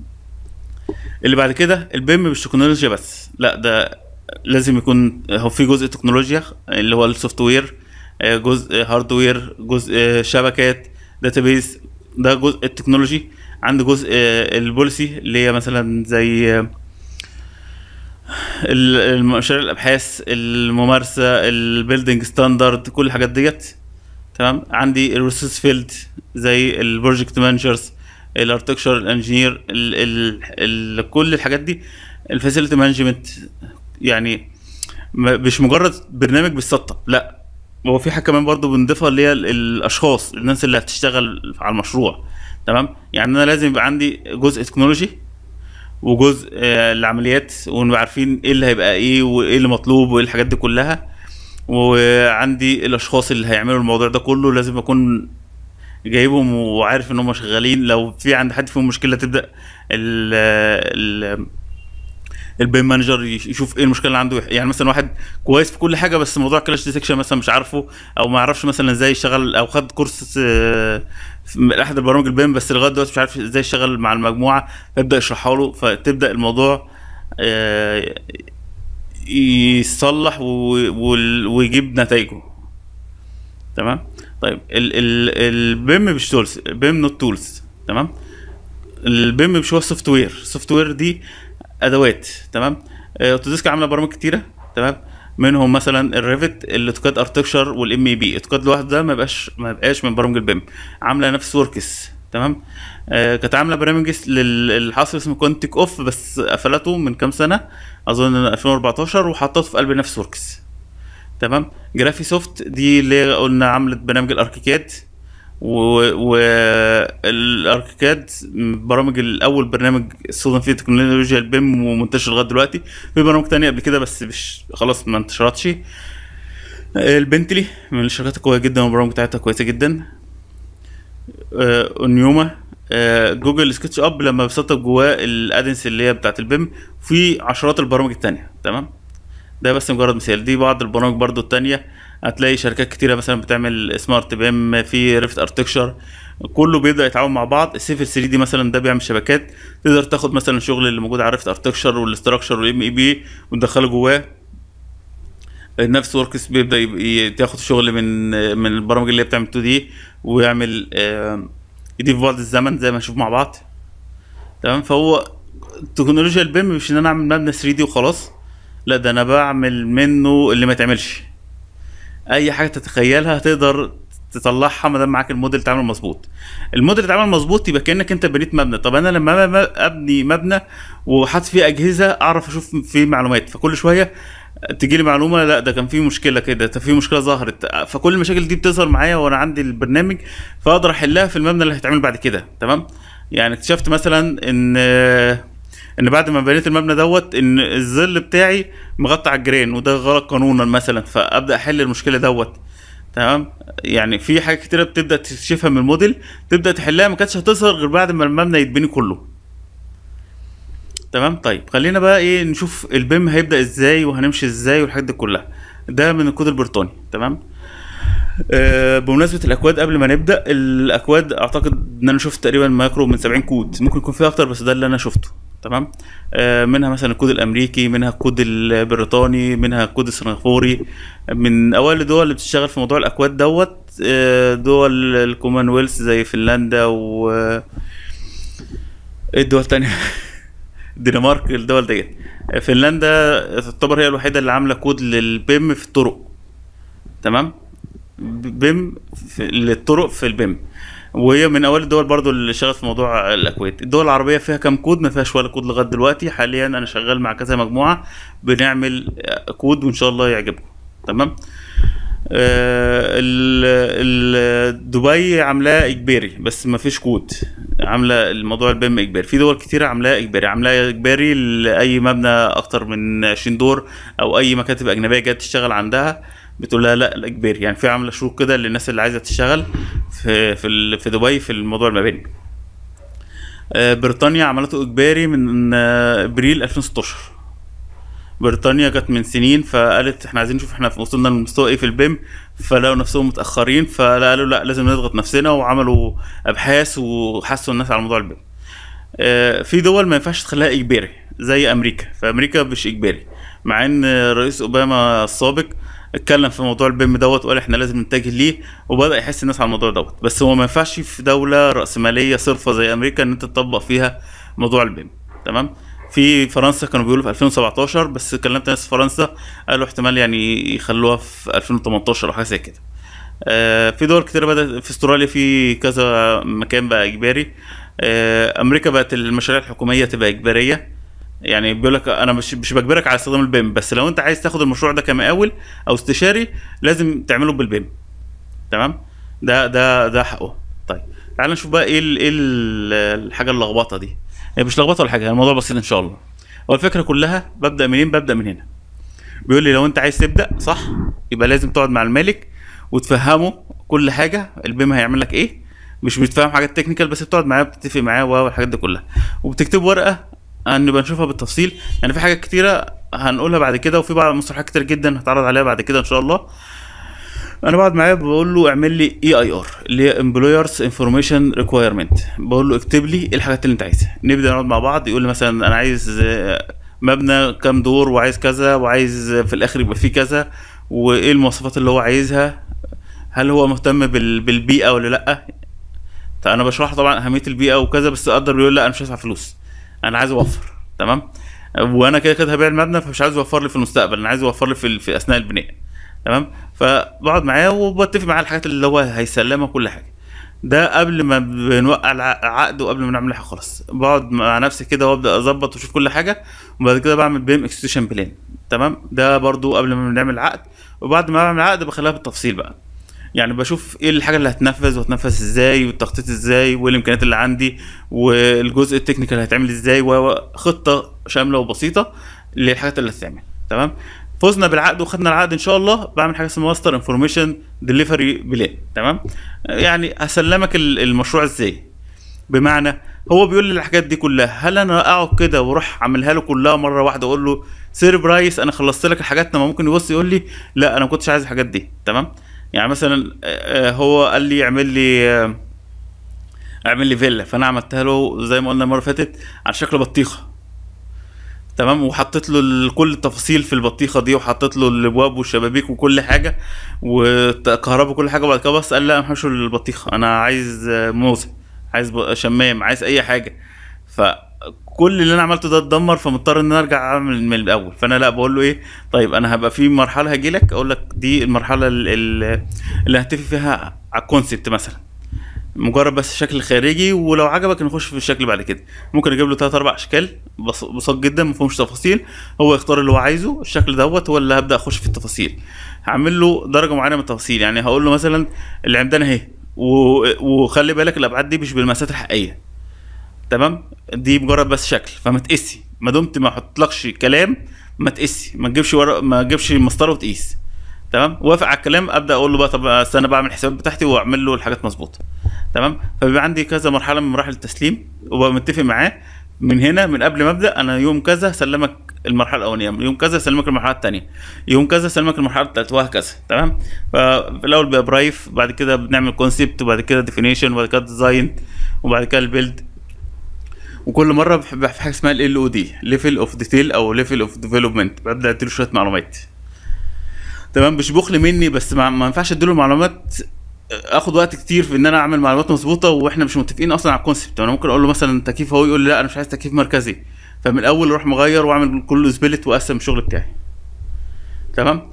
اللي بعد كده البيم مش تكنولوجيا بس لا ده لازم يكون هو في جزء تكنولوجيا اللي هو السوفت وير آه، جزء هاردوير جزء آه، شبكات داتابيز ده جزء التكنولوجي عند جزء آه، البوليسي اللي هي مثلا زي آه، ال- المشاريع الابحاث الممارسه البيلدينج ستاندرد كل الحاجات ديت تمام عندي الريسورس فيلد زي البروجكت مانجرز الاركتكشر الانجينير ال ال ال كل الحاجات دي الفاسيلتي مانجمنت يعني ما- مش مجرد برنامج بيتسطب لا هو في حاجه كمان برضو بنضيفها اللي هي ال- الاشخاص الناس اللي هتشتغل على المشروع تمام يعني انا لازم يبقى عندي جزء تكنولوجي وجزء آه، العمليات ونبقى عارفين ايه اللي هيبقى ايه وايه اللي مطلوب وايه الحاجات دي كلها وعندي الاشخاص اللي هيعملوا الموضوع ده كله لازم اكون جايبهم وعارف ان هم شغالين لو في عند حد فيهم مشكله تبدا ال ال البيم مانجر يشوف ايه المشكله اللي عنده يعني مثلا واحد كويس في كل حاجه بس موضوع كلاش ديتكشن مثلا مش عارفه او ما يعرفش مثلا ازاي يشتغل او خد كورس آه، في احد البرامج البيم بس لغايه دلوقتي مش عارف ازاي يشتغل مع المجموعه فيبدا يشرحها له فتبدا الموضوع آه، يصلح و- وال- ويجيب نتائجه تمام طيب ال ال البيم مش تولز البيم نوت تولز تمام البيم مش هو السوفت وير السوفت وير دي ادوات تمام آه، اوتوديسك عامله برامج كتيره تمام منهم مثلا الريفت الاوتوكاد ارتكشر والام اي بي الاوتوكاد لوحده ده ما يبقاش ما يبقاش من برامج البيم عامله نفس وركس تمام آه كانت عامله برامج للحصر اسمه كونتيك اوف بس قفلته من كام سنه اظن 2014 وحطته في قلب نفس وركس تمام جرافي سوفت دي اللي قلنا عملت برنامج الاركيكاد والاركيكاد برامج الاول برنامج استخدم فيه تكنولوجيا البيم ومنتشر لغايه دلوقتي في برامج تانية قبل كده بس مش خلاص ما انتشرتش البنتلي من الشركات القويه جدا والبرامج بتاعتها كويسه جدا آه، اونيوما آه، جوجل سكتش اب لما بيسطب جواه الادنس اللي هي بتاعت البيم في عشرات البرامج التانية تمام ده بس مجرد مثال دي بعض البرامج برضو التانية هتلاقي شركات كتيرة مثلا بتعمل سمارت بيم في ريفت ارتكشر كله بيبدا يتعاون مع بعض السيفل 3 دي مثلا ده بيعمل شبكات تقدر تاخد مثلا الشغل اللي موجود على ريفت ارتكشر والاستراكشر والام اي بي وتدخله جواه نفس وركس بيبدا يب- تاخد شغل من من البرامج اللي هي بتعمل 2 دي ويعمل آه، يضيف بعض الزمن زي ما نشوف مع بعض تمام فهو تكنولوجيا البيم مش ان انا اعمل مبنى 3 دي وخلاص لا ده انا بعمل منه اللي ما يتعملش اي حاجه تتخيلها تقدر تطلعها ما دام معاك الموديل اتعمل مظبوط الموديل اتعمل مظبوط يبقى كانك انت بنيت مبنى طب انا لما م- ابني مبنى وحاطط فيه اجهزه اعرف اشوف فيه معلومات فكل شويه تجي لي معلومه لا ده كان في مشكله كده ده في مشكله ظهرت فكل المشاكل دي بتظهر معايا وانا عندي البرنامج فاقدر احلها في المبنى اللي هيتعمل بعد كده تمام يعني اكتشفت مثلا ان ان بعد ما بنيت المبنى دوت ان الظل بتاعي مغطى على الجيران وده غلط قانونا مثلا فابدا احل المشكله دوت تمام يعني في حاجات كتيره بتبدا تكتشفها من الموديل تبدا تحلها ما كانتش هتظهر غير بعد ما المبنى يتبني كله تمام طيب خلينا بقى ايه نشوف البيم هيبدا ازاي وهنمشي ازاي والحاجات دي كلها ده من الكود البريطاني تمام آه بمناسبة الأكواد قبل ما نبدأ الأكواد أعتقد إن أنا شفت تقريبا ماكرو من 70 كود ممكن يكون فيها أكتر بس ده اللي أنا شفته تمام آه منها مثلا الكود الأمريكي منها الكود البريطاني منها الكود السنغافوري من أوائل الدول اللي بتشتغل في موضوع الأكواد دوت آه دول الكومنولث زي فنلندا و ايه الدول التانية الدنمارك الدول ديت فنلندا تعتبر هي الوحيدة اللي عاملة كود للبيم في الطرق تمام بيم في للطرق في البيم وهي من اوائل الدول برضو اللي شغالة في موضوع الاكواد الدول العربيه فيها كام كود ما فيهاش ولا كود لغايه دلوقتي حاليا انا شغال مع كذا مجموعه بنعمل كود وان شاء الله يعجبكم تمام آه، ال- ال- دبي عاملاه اجباري بس ما فيش كود عامله الموضوع البيم اجباري في دول كتيره عاملاه اجباري عاملاه اجباري لاي مبنى اكتر من 20 دور او اي مكاتب اجنبيه جايه تشتغل عندها بتقول لها لا الاجباري يعني في عامله شروط كده للناس اللي عايزه تشتغل في في ال- في دبي في الموضوع المباني آه، بريطانيا عملته اجباري من آه، ابريل 2016 بريطانيا كانت من سنين فقالت احنا عايزين نشوف احنا وصلنا لمستوى ايه في البيم فلقوا نفسهم متاخرين فقالوا لا لازم نضغط نفسنا وعملوا ابحاث وحسوا الناس على موضوع البيم آه، في دول ما ينفعش تخليها اجباري زي امريكا فامريكا مش اجباري مع ان رئيس اوباما السابق اتكلم في موضوع البيم دوت وقال احنا لازم نتجه ليه وبدا يحس الناس على الموضوع دوت بس هو ما ينفعش في دوله راسماليه صرفه زي امريكا ان انت تطبق فيها موضوع البيم تمام في فرنسا كانوا بيقولوا في 2017 بس كلمت ناس في فرنسا قالوا احتمال يعني يخلوها في 2018 او حاجه زي كده آه، في دول كتير بدأت في استراليا في كذا مكان بقى اجباري آه، امريكا بقت المشاريع الحكوميه تبقى اجباريه يعني بيقول لك انا مش مش بجبرك على استخدام البيم بس لو انت عايز تاخد المشروع ده كمقاول او استشاري لازم تعمله بالبيم تمام ده ده ده حقه طيب تعال نشوف بقى ايه ال- ايه ال- الحاجه اللخبطه دي هي مش لخبطه ولا حاجه الموضوع بسيط ان شاء الله هو الفكره كلها ببدا منين ببدا من هنا بيقول لي لو انت عايز تبدا صح يبقى لازم تقعد مع المالك وتفهمه كل حاجه البيم هيعمل لك ايه مش بتفهم حاجات تكنيكال بس بتقعد معاه بتتفق معاه والحاجات دي كلها وبتكتب ورقه هنبقى نشوفها بالتفصيل يعني في حاجات كتيره هنقولها بعد كده وفي بعض مصطلحات كتير جدا هتعرض عليها بعد كده ان شاء الله انا بقعد معاه بقول له اعمل لي اي اي ار اللي هي امبلويرز انفورميشن ريكويرمنت بقول له اكتب لي ايه الحاجات اللي انت عايزها نبدا نقعد مع بعض يقول لي مثلا انا عايز آه، مبنى كام دور وعايز كذا وعايز في الاخر يبقى فيه كذا وايه المواصفات اللي هو عايزها هل هو مهتم بال- بالبيئه ولا لا فانا بشرح له طبعا اهميه البيئه وكذا بس قدر بيقول لا انا مش هدفع فلوس انا عايز اوفر تمام وانا كده كده هبيع المبنى فمش عايز اوفر لي في المستقبل انا عايز اوفر لي في, في اثناء البناء تمام فبقعد معاه وبتفق معاه الحاجات اللي هو هيسلمها كل حاجه ده قبل ما بنوقع الع- العقد وقبل ما نعمل حاجه خالص بقعد مع نفسي كده وابدا اظبط واشوف كل حاجه وبعد كده بعمل بيم اكستيشن بلان تمام ده برضو قبل ما نعمل عقد وبعد ما بعمل عقد بخليها بالتفصيل بقى يعني بشوف ايه الحاجه اللي هتنفذ وهتنفذ ازاي والتخطيط ازاي وايه الامكانيات اللي عندي والجزء التكنيكال هيتعمل ازاي وخطه شامله وبسيطه للحاجات اللي هتتعمل تمام فزنا بالعقد وخدنا العقد ان شاء الله بعمل حاجه اسمها ماستر انفورميشن ديليفري بلان تمام يعني هسلمك ال- المشروع ازاي بمعنى هو بيقول لي الحاجات دي كلها هل انا اقعد كده واروح اعملها له كلها مره واحده اقول له سير برايس انا خلصت لك الحاجات ما ممكن يبص يقول لي لا انا ما كنتش عايز الحاجات دي تمام يعني مثلا آه، آه، هو قال لي اعمل لي آه، اعمل لي فيلا فانا عملتها له زي ما قلنا المره اللي فاتت على شكل بطيخه تمام وحطيت له ال- كل التفاصيل في البطيخه دي وحطيت له الابواب والشبابيك وكل حاجه وكهرباء وكل حاجه وبعد كده بص قال لا انا مش البطيخه انا عايز آه، موزه عايز ب- شمام عايز اي حاجه فكل اللي انا عملته ده اتدمر فمضطر ان انا ارجع اعمل من الاول فانا لا بقول له ايه طيب انا هبقى في مرحله هاجي لك اقول لك دي المرحله ال- ال- اللي هتفق فيها على الكونسيبت مثلا مجرد بس الشكل الخارجي ولو عجبك نخش في الشكل بعد كده ممكن اجيب له ثلاث اربع اشكال بس- بسيط جدا ما فيهمش تفاصيل هو يختار اللي هو عايزه الشكل دوت هو اللي هبدا اخش في التفاصيل هعمل له درجه معينه من التفاصيل يعني هقول له مثلا العمدان اهي و- وخلي بالك الابعاد دي مش بالمسافات الحقيقيه تمام دي مجرد بس شكل فما تقسي ما دمت ما احطلكش كلام ما تقسي ما تجيبش ورق ما تجيبش مسطره وتقيس تمام وافق على الكلام ابدا اقول له بقى طب استنى بعمل الحسابات بتاعتي واعمل له الحاجات مظبوطه تمام فبيبقى عندي كذا مرحله من مراحل التسليم وببقى متفق معاه من هنا من قبل ما ابدا انا يوم كذا سلمك المرحله الاولانيه يوم كذا سلمك المرحله الثانيه يوم كذا سلمك المرحله الثالثه وهكذا تمام ففي الاول بيبقى برايف بعد كده بنعمل كونسيبت وبعد كده ديفينيشن وبعد كده ديزاين وبعد كده البيلد وكل مره بحب في حاجه اسمها ال او دي ليفل اوف ديتيل او ليفل اوف ديفلوبمنت ببدا اديله شويه معلومات تمام مش بخل مني بس ما, ما ينفعش اديله معلومات اخد وقت كتير في ان انا اعمل معلومات مظبوطه واحنا مش متفقين اصلا على الكونسيبت انا ممكن اقول له مثلا تكييف هو يقول لي لا انا مش عايز تكييف مركزي فمن الاول اروح مغير واعمل كله سبلت واقسم الشغل بتاعي تمام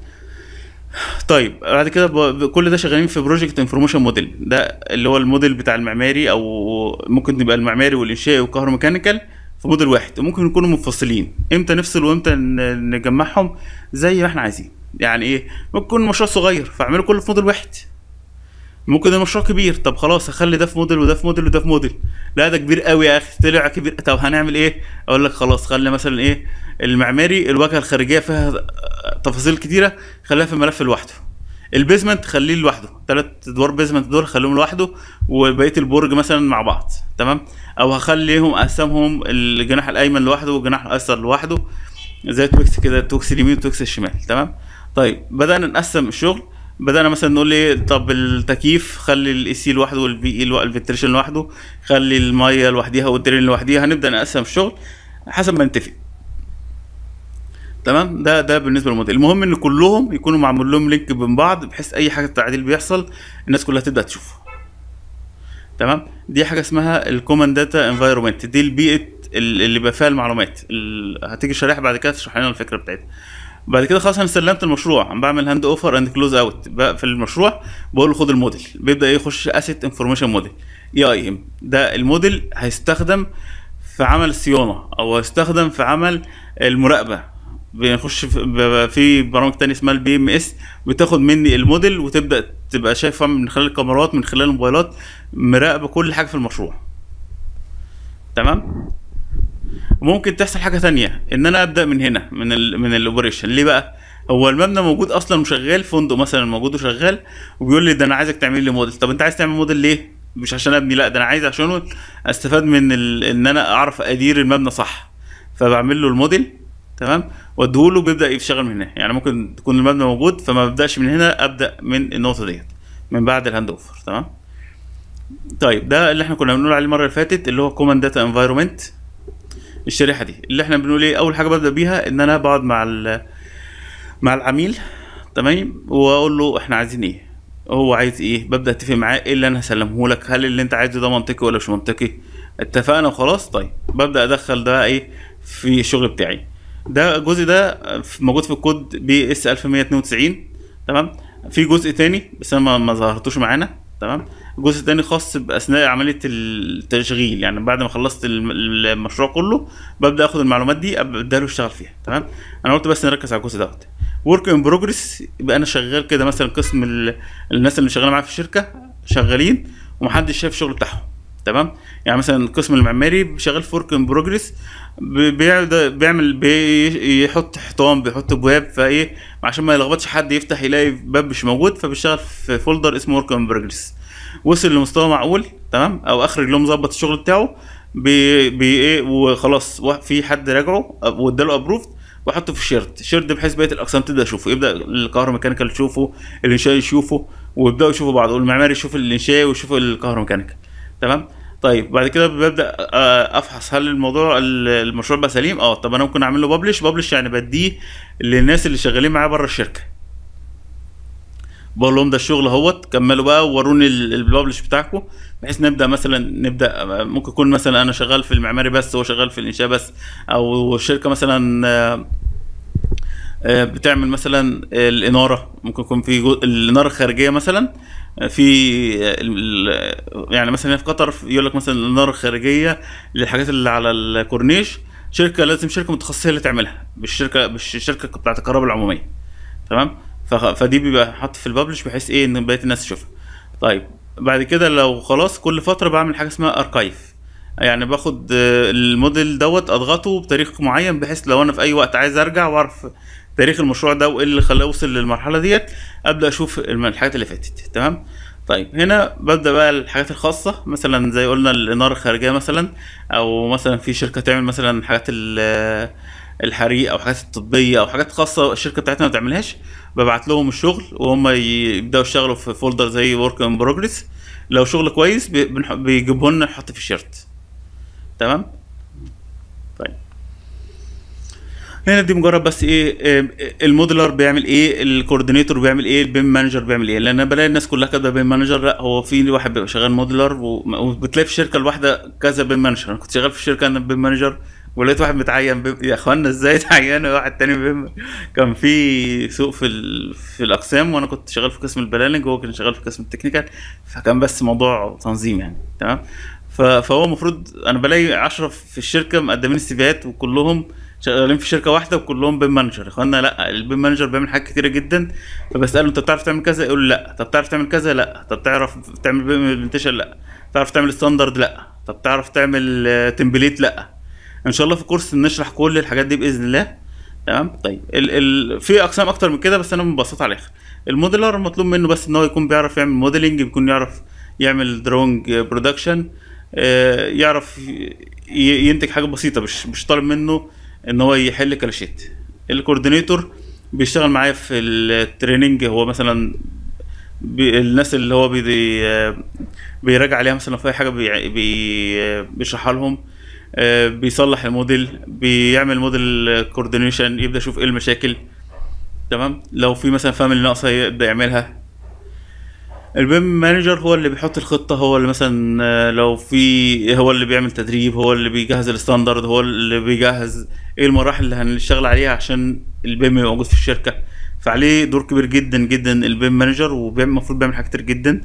طيب بعد كده ب... كل ده شغالين في بروجكت انفورميشن موديل ده اللي هو الموديل بتاع المعماري او ممكن يبقى المعماري والانشائي والكهروميكانيكال في موديل واحد وممكن يكونوا منفصلين امتى نفصل وامتى ن- نجمعهم زي ما احنا عايزين يعني ايه ممكن يكون مشروع صغير فاعمله كله في موديل واحد ممكن المشروع كبير طب خلاص هخلي ده في موديل وده في موديل وده في موديل لا ده كبير قوي يا اخي طلع كبير طب هنعمل ايه اقول لك خلاص خلي مثلا ايه المعماري الواجهه الخارجيه فيها تفاصيل كتيره خليها في ملف لوحده البيزمنت خليه لوحده ثلاث ادوار بيزمنت دول خليهم لوحده وبقيه البرج مثلا مع بعض تمام او هخليهم اقسمهم الجناح الايمن لوحده والجناح الايسر لوحده زي توكس كده توكس اليمين وتوكس الشمال تمام طيب بدانا نقسم الشغل بدانا مثلا نقول ايه طب التكييف خلي الاي سي لوحده والبي اي الفنتريشن لوحده خلي الميه لوحديها والدرين لوحديها هنبدا نقسم الشغل حسب ما نتفق تمام ده ده بالنسبه للموديل المهم ان كلهم يكونوا معمول لهم لينك بين بعض بحيث اي حاجه تعديل بيحصل الناس كلها تبدا تشوفه تمام دي حاجه اسمها الكومن داتا انفايرمنت دي البيئه ال- اللي بقى فيها المعلومات ال- هتيجي شريحه بعد كده تشرح لنا الفكره بتاعتها بعد كده خلاص انا استلمت المشروع عم بعمل هاند اوفر اند كلوز اوت في المشروع بقول له خد الموديل بيبدا يخش اسيت انفورميشن موديل اي اي ام ده الموديل هيستخدم في عمل الصيانه او هيستخدم في عمل المراقبه بنخش في, ب- في برامج تانية اسمها البي ام اس بتاخد مني الموديل وتبدا تبقى شايفها من خلال الكاميرات من خلال الموبايلات مراقبه كل حاجه في المشروع تمام ممكن تحصل حاجه تانية ان انا ابدا من هنا من ال من الاوبريشن ليه بقى هو المبنى موجود اصلا وشغال فندق مثلا موجود وشغال وبيقول لي ده انا عايزك تعمل لي موديل طب انت عايز تعمل موديل ليه مش عشان ابني لا ده انا عايز عشان استفاد من ال... ان انا اعرف ادير المبنى صح فبعمل له الموديل تمام واديهوله بيبدا يشتغل من هنا يعني ممكن تكون المبنى موجود فما ببداش من هنا ابدا من النقطه ديت من بعد الهاند اوفر تمام طيب ده اللي احنا كنا بنقول عليه المره اللي فاتت اللي هو كوماند داتا انفايرمنت الشريحه دي اللي احنا بنقول ايه اول حاجه ببدا بيها ان انا بقعد مع ال- مع العميل تمام واقول له احنا عايزين ايه هو عايز ايه ببدا اتفق معاه ايه اللي انا هسلمه لك هل اللي انت عايزه ده منطقي ولا مش منطقي اتفقنا وخلاص طيب ببدا ادخل ده ايه في الشغل بتاعي ده الجزء ده موجود في الكود بي اس 1192 تمام في جزء تاني بس انا ما- ما ظهرتوش معانا تمام الجزء التاني خاص باثناء عمليه التشغيل يعني بعد ما خلصت الم- المشروع كله ببدا اخد المعلومات دي ابدا له اشتغل فيها تمام انا قلت بس نركز على الجزء دوت ورك ان بروجرس يبقى انا شغال كده مثلا قسم ال- الناس اللي شغاله معايا في الشركه شغالين ومحدش شايف الشغل بتاعهم تمام يعني مثلا القسم المعماري شغال في ورك ان بروجرس بيعمل بيحط حيطان بيحط ابواب فايه عشان ما يلخبطش حد يفتح يلاقي باب مش موجود فبيشتغل في فولدر اسمه ورك ان بروجرس وصل لمستوى معقول تمام او اخر اليوم ظبط الشغل بتاعه بي بي ايه وخلاص وا- في حد راجعه واداله ابروفد واحطه في الشيرت الشيرت ده بحيث بقيه الاقسام تبدا تشوفه يبدا الكهروميكانيكال يشوفه الانشائي يشوفه ويبداوا يشوفوا بعض والمعماري يشوف الانشائي ويشوف الكهروميكانيكال تمام طيب بعد كده ببدا آه، افحص هل الموضوع ال- المشروع بقى سليم اه طب انا ممكن اعمل له ببلش ببلش يعني بديه للناس اللي شغالين معايا بره الشركه بقول لهم ده الشغل اهوت كملوا بقى ووروني ال- الببلش بتاعكم بحيث نبدا مثلا نبدا ممكن يكون مثلا انا شغال في المعماري بس هو شغال في الانشاء بس او الشركه مثلا آه، آه، بتعمل مثلا الاناره ممكن يكون في جو... الاناره الخارجيه مثلا آه، في آه، ال- ال- يعني مثلا هنا في قطر يقول لك مثلا الاناره الخارجيه للحاجات اللي على الكورنيش شركه لازم شركه متخصصه هي اللي تعملها مش شركه مش الشركه بتاعت الكهرباء العموميه تمام ف... فدي بيبقى حاطط في الببلش بحيث ايه ان بقيه الناس تشوفها طيب بعد كده لو خلاص كل فتره بعمل حاجه اسمها اركايف يعني باخد آه، الموديل دوت اضغطه بتاريخ معين بحيث لو انا في اي وقت عايز ارجع واعرف تاريخ المشروع ده وايه اللي خلاه يوصل للمرحله ديت ابدا اشوف الم- الحاجات اللي فاتت تمام طيب هنا ببدا بقى الحاجات الخاصه مثلا زي قلنا الاناره الخارجيه مثلا او مثلا في شركه تعمل مثلا حاجات ال- الحريق او حاجات الطبيه او حاجات خاصه الشركه بتاعتنا ما بتعملهاش ببعت لهم الشغل وهم يبداوا يشتغلوا في فولدر زي ورك ان بروجريس لو شغل كويس بي- بنح- بيجيبوه لنا نحط في الشيرت تمام طيب هنا دي مجرد بس ايه إيه، الموديلر بيعمل ايه الكوردينيتور بيعمل ايه البيم مانجر بيعمل ايه لان انا بلاقي الناس كلها كاتبه بيم مانجر لا هو في واحد بيبقى شغال موديلر و- وبتلاقي في الشركه الواحده كذا بيم مانجر انا كنت شغال في الشركه انا بيم مانجر ولقيت واحد متعين بيم يا اخوانا ازاي تعينوا واحد تاني بيم كان في سوق في ال... في الاقسام وانا كنت شغال في قسم البلاننج وهو كان شغال في قسم التكنيكال فكان بس موضوع تنظيم يعني تمام ف- فهو المفروض انا بلاقي 10 في الشركه مقدمين السيفيات وكلهم شغالين في شركه واحده وكلهم بيم مانجر يا اخوانا لا البيم مانجر بيعمل حاجات كتيره جدا فبساله انت بتعرف تعمل كذا يقول لي لا طب تعرف تعمل كذا لا طب تعرف تعمل بيم امبلمنتيشن لا تعرف تعمل ستاندرد لا طب تعرف تعمل تمبليت لا ان شاء الله في كورس نشرح كل الحاجات دي باذن الله تمام طيب ال ال في اقسام اكتر من كده بس انا مبسط على الاخر الموديلر مطلوب منه بس ان هو يكون بيعرف يعمل موديلنج يكون يعرف يعمل درونج برودكشن يعرف ي- ي- ينتج حاجه بسيطه مش مش طالب منه ان هو يحل كلاشيت الكوردينيتور بيشتغل معايا في التريننج هو مثلا بي الناس اللي هو بي بيراجع عليها مثلا في اي حاجه بي بي بيشرحها لهم آه، بيصلح الموديل بيعمل موديل كوردينيشن يبدا يشوف ايه المشاكل تمام لو في مثلا فاميلي ناقصه يبدا يعملها البيم مانجر هو اللي بيحط الخطه هو اللي مثلا آه، لو في هو اللي بيعمل تدريب هو اللي بيجهز الستاندرد هو اللي بيجهز ايه المراحل اللي هنشتغل عليها عشان البيم يبقى موجود في الشركه فعليه دور كبير جدا جدا البيم مانجر والمفروض بيعمل حاجات كتير جدا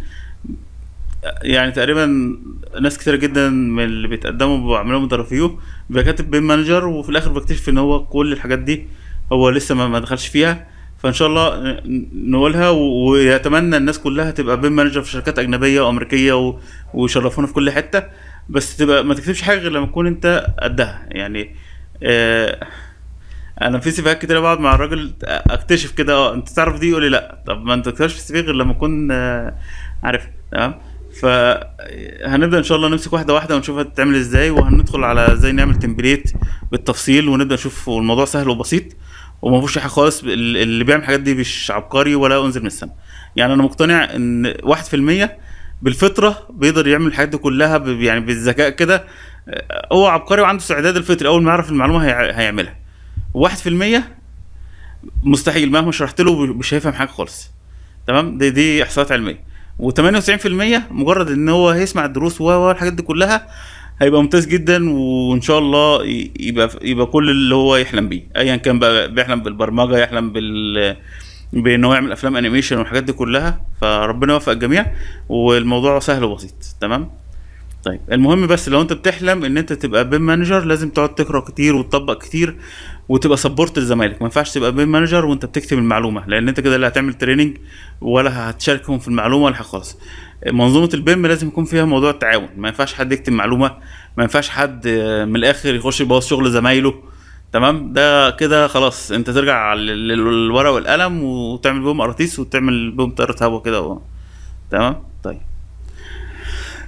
يعني تقريبا ناس كتير جدا من اللي بيتقدموا بعمل لهم انترفيو بيبقى كاتب بيم مانجر وفي الاخر بكتشف ان هو كل الحاجات دي هو لسه ما ما دخلش فيها فان شاء الله ن- نقولها و- ويتمنى الناس كلها تبقى بيم مانجر في شركات اجنبيه وامريكيه و- ويشرفونا في كل حته بس تبقى ما تكتبش حاجه غير لما تكون انت قدها يعني آه انا في سيفيهات كتير بقعد مع الراجل اكتشف كده اه انت تعرف دي يقول لي لا طب ما انت تكتشفش السي في غير لما اكون آه، عارف تمام فهنبدا ان شاء الله نمسك واحده واحده ونشوف هتتعمل ازاي وهندخل على ازاي نعمل تمبليت بالتفصيل ونبدا نشوف والموضوع سهل وبسيط وما فيهوش حاجه خالص ال- اللي بيعمل الحاجات دي مش عبقري ولا انزل من السما يعني انا مقتنع ان 1% بالفطره بيقدر يعمل الحاجات دي كلها ب- يعني بالذكاء كده آه، هو عبقري وعنده استعداد الفطري اول ما يعرف المعلومه هيع- هيعملها واحد في المية مستحيل مهما شرحت له مش هيفهم حاجه خالص تمام دي دي احصائيات علميه و98% مجرد ان هو هيسمع الدروس و و الحاجات دي كلها هيبقى ممتاز جدا وان شاء الله ي- يبقى يبقى كل اللي هو يحلم بيه ايا كان بقى بيحلم بالبرمجه يحلم بال بان هو يعمل افلام انيميشن والحاجات دي كلها فربنا يوفق الجميع والموضوع سهل وبسيط تمام طيب المهم بس لو انت بتحلم ان انت تبقى بيم مانجر لازم تقعد تقرا كتير وتطبق كتير وتبقى سبورت لزمايلك ما ينفعش تبقى بيم مانجر وانت بتكتب المعلومه لان انت كده لا هتعمل تريننج ولا هتشاركهم في المعلومه ولا حاجه خالص منظومه البيم لازم يكون فيها موضوع التعاون ما ينفعش حد يكتب معلومه ما ينفعش حد آه، من الاخر يخش يبوظ شغل زمايله تمام ده كده خلاص انت ترجع لل- للورقه والقلم وتعمل بيهم قراطيس وتعمل بيهم طياره هوا كده و... تمام طيب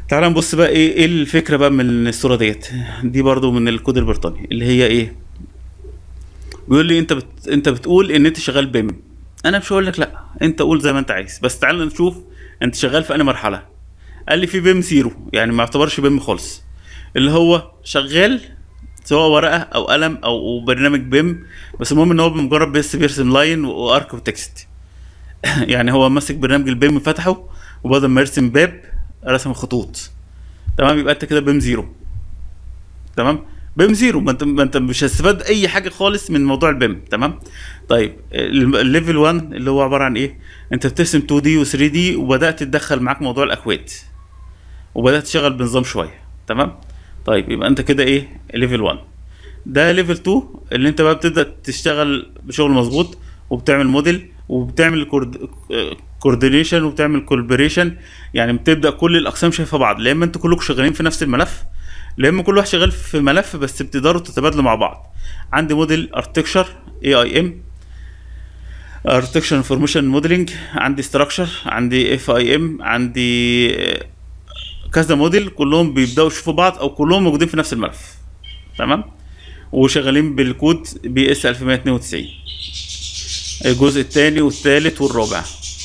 تعال نبص بقى ايه ايه الفكره بقى من الصوره ديت دي برضو من الكود البريطاني اللي هي ايه بيقول لي انت بت... انت بتقول ان انت شغال بيم انا مش هقول لك لا انت قول زي ما انت عايز بس تعال نشوف انت شغال في انهي مرحله قال لي في بيم زيرو يعني ما يعتبرش بيم خالص اللي هو شغال سواء ورقه او قلم او برنامج بيم بس المهم ان هو بمجرد بس بيرسم لاين وارك وتكست يعني هو ماسك برنامج البيم فتحه وبدل ما يرسم باب رسم خطوط تمام يبقى انت كده بيم زيرو تمام بيم زيرو ما انت ما انت مش هتستفاد اي حاجه خالص من موضوع البيم تمام طيب ال- الليفل 1 اللي هو عباره عن ايه انت بترسم 2 دي و 3 دي وبدات تدخل معاك موضوع الاكواد وبدات تشتغل بنظام شويه تمام طيب يبقى انت كده ايه ليفل 1 ده ليفل 2 اللي انت بقى بتبدا تشتغل بشغل مظبوط وبتعمل موديل وبتعمل كوردينيشن وبتعمل كولبريشن يعني بتبدا كل الاقسام شايفه بعض لا اما انتوا كلكم شغالين في نفس الملف لا اما كل واحد شغال في ملف بس بتقدروا تتبادلوا مع بعض عندي موديل ارتكشر اي اي ام ارتكشر انفورميشن موديلنج عندي ستراكشر عندي اف اي ام عندي آه، كذا موديل كلهم بيبداوا يشوفوا بعض او كلهم موجودين في نفس الملف تمام وشغالين بالكود بي اس 1192 الجزء الثاني والثالث والرابع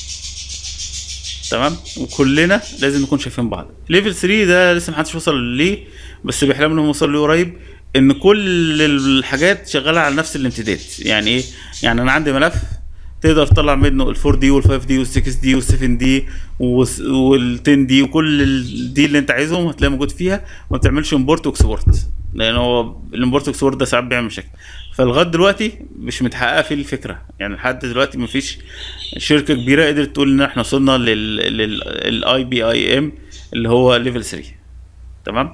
تمام وكلنا لازم نكون شايفين بعض ليفل 3 ده لسه محدش وصل ليه بس بيحلم انهم يوصلوا ليه قريب ان كل الحاجات شغاله على نفس الامتداد يعني ايه يعني انا عندي ملف تقدر تطلع منه ال 4 دي وال 5 دي وال 6 دي وال 7 دي وال 10 دي وكل ال- دي اللي انت عايزهم هتلاقي موجود فيها وما تعملش امبورت واكسبورت لان هو الامبورت واكسبورت ده ساعات بيعمل مشاكل فلغايه دلوقتي مش متحققه في الفكره يعني لحد دلوقتي مفيش شركه كبيره قدرت تقول ان احنا وصلنا لل للاي بي اي ام اللي هو ليفل 3 تمام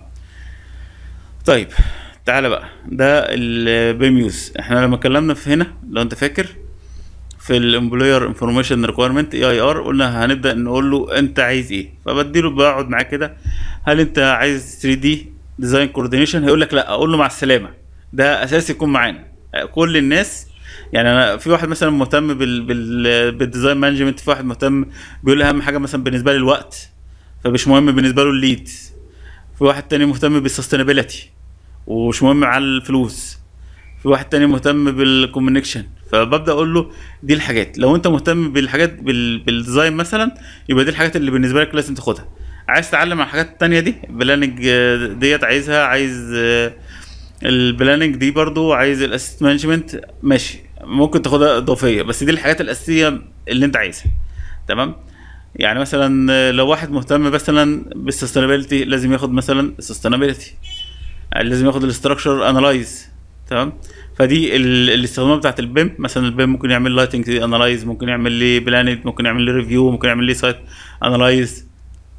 طيب تعالى بقى ده البيم يوز احنا لما اتكلمنا في هنا لو انت فاكر في الامبلوير انفورميشن ريكويرمنت اي اي ار قلنا هنبدا نقول له انت عايز ايه فبديله بقعد معاه كده هل انت عايز 3 دي ديزاين كوردينيشن هيقول لك لا اقول له مع السلامه ده اساسي يكون معانا كل الناس يعني انا في واحد مثلا مهتم بال بال بالديزاين مانجمنت في واحد مهتم بيقول لي اهم حاجه مثلا بالنسبه لي الوقت فمش مهم بالنسبه له الليد في واحد تاني مهتم بالسستينابيلتي ومش مهم على الفلوس في واحد تاني مهتم بالكوميونيكشن فببدا اقول له دي الحاجات لو انت مهتم بالحاجات بال... بالديزاين مثلا يبقى دي الحاجات اللي بالنسبه لك لازم تاخدها عايز تتعلم على الحاجات التانية دي بلاننج آه، ديت عايزها عايز آه، البلاننج دي برضو عايز الاسيست مانجمنت ماشي ممكن تاخدها اضافيه بس دي الحاجات الاساسيه اللي انت عايزها تمام يعني مثلا آه، لو واحد مهتم مثلا بالسستينابيلتي لازم ياخد مثلا السستينابيلتي لازم ياخد الاستراكشر انالايز تمام فدي ال- الاستخدامات بتاعت البيم مثلا البيم ممكن يعمل لايتنج انالايز ممكن يعمل لي بلانت ممكن يعمل لي ريفيو ممكن يعمل لي سايت انالايز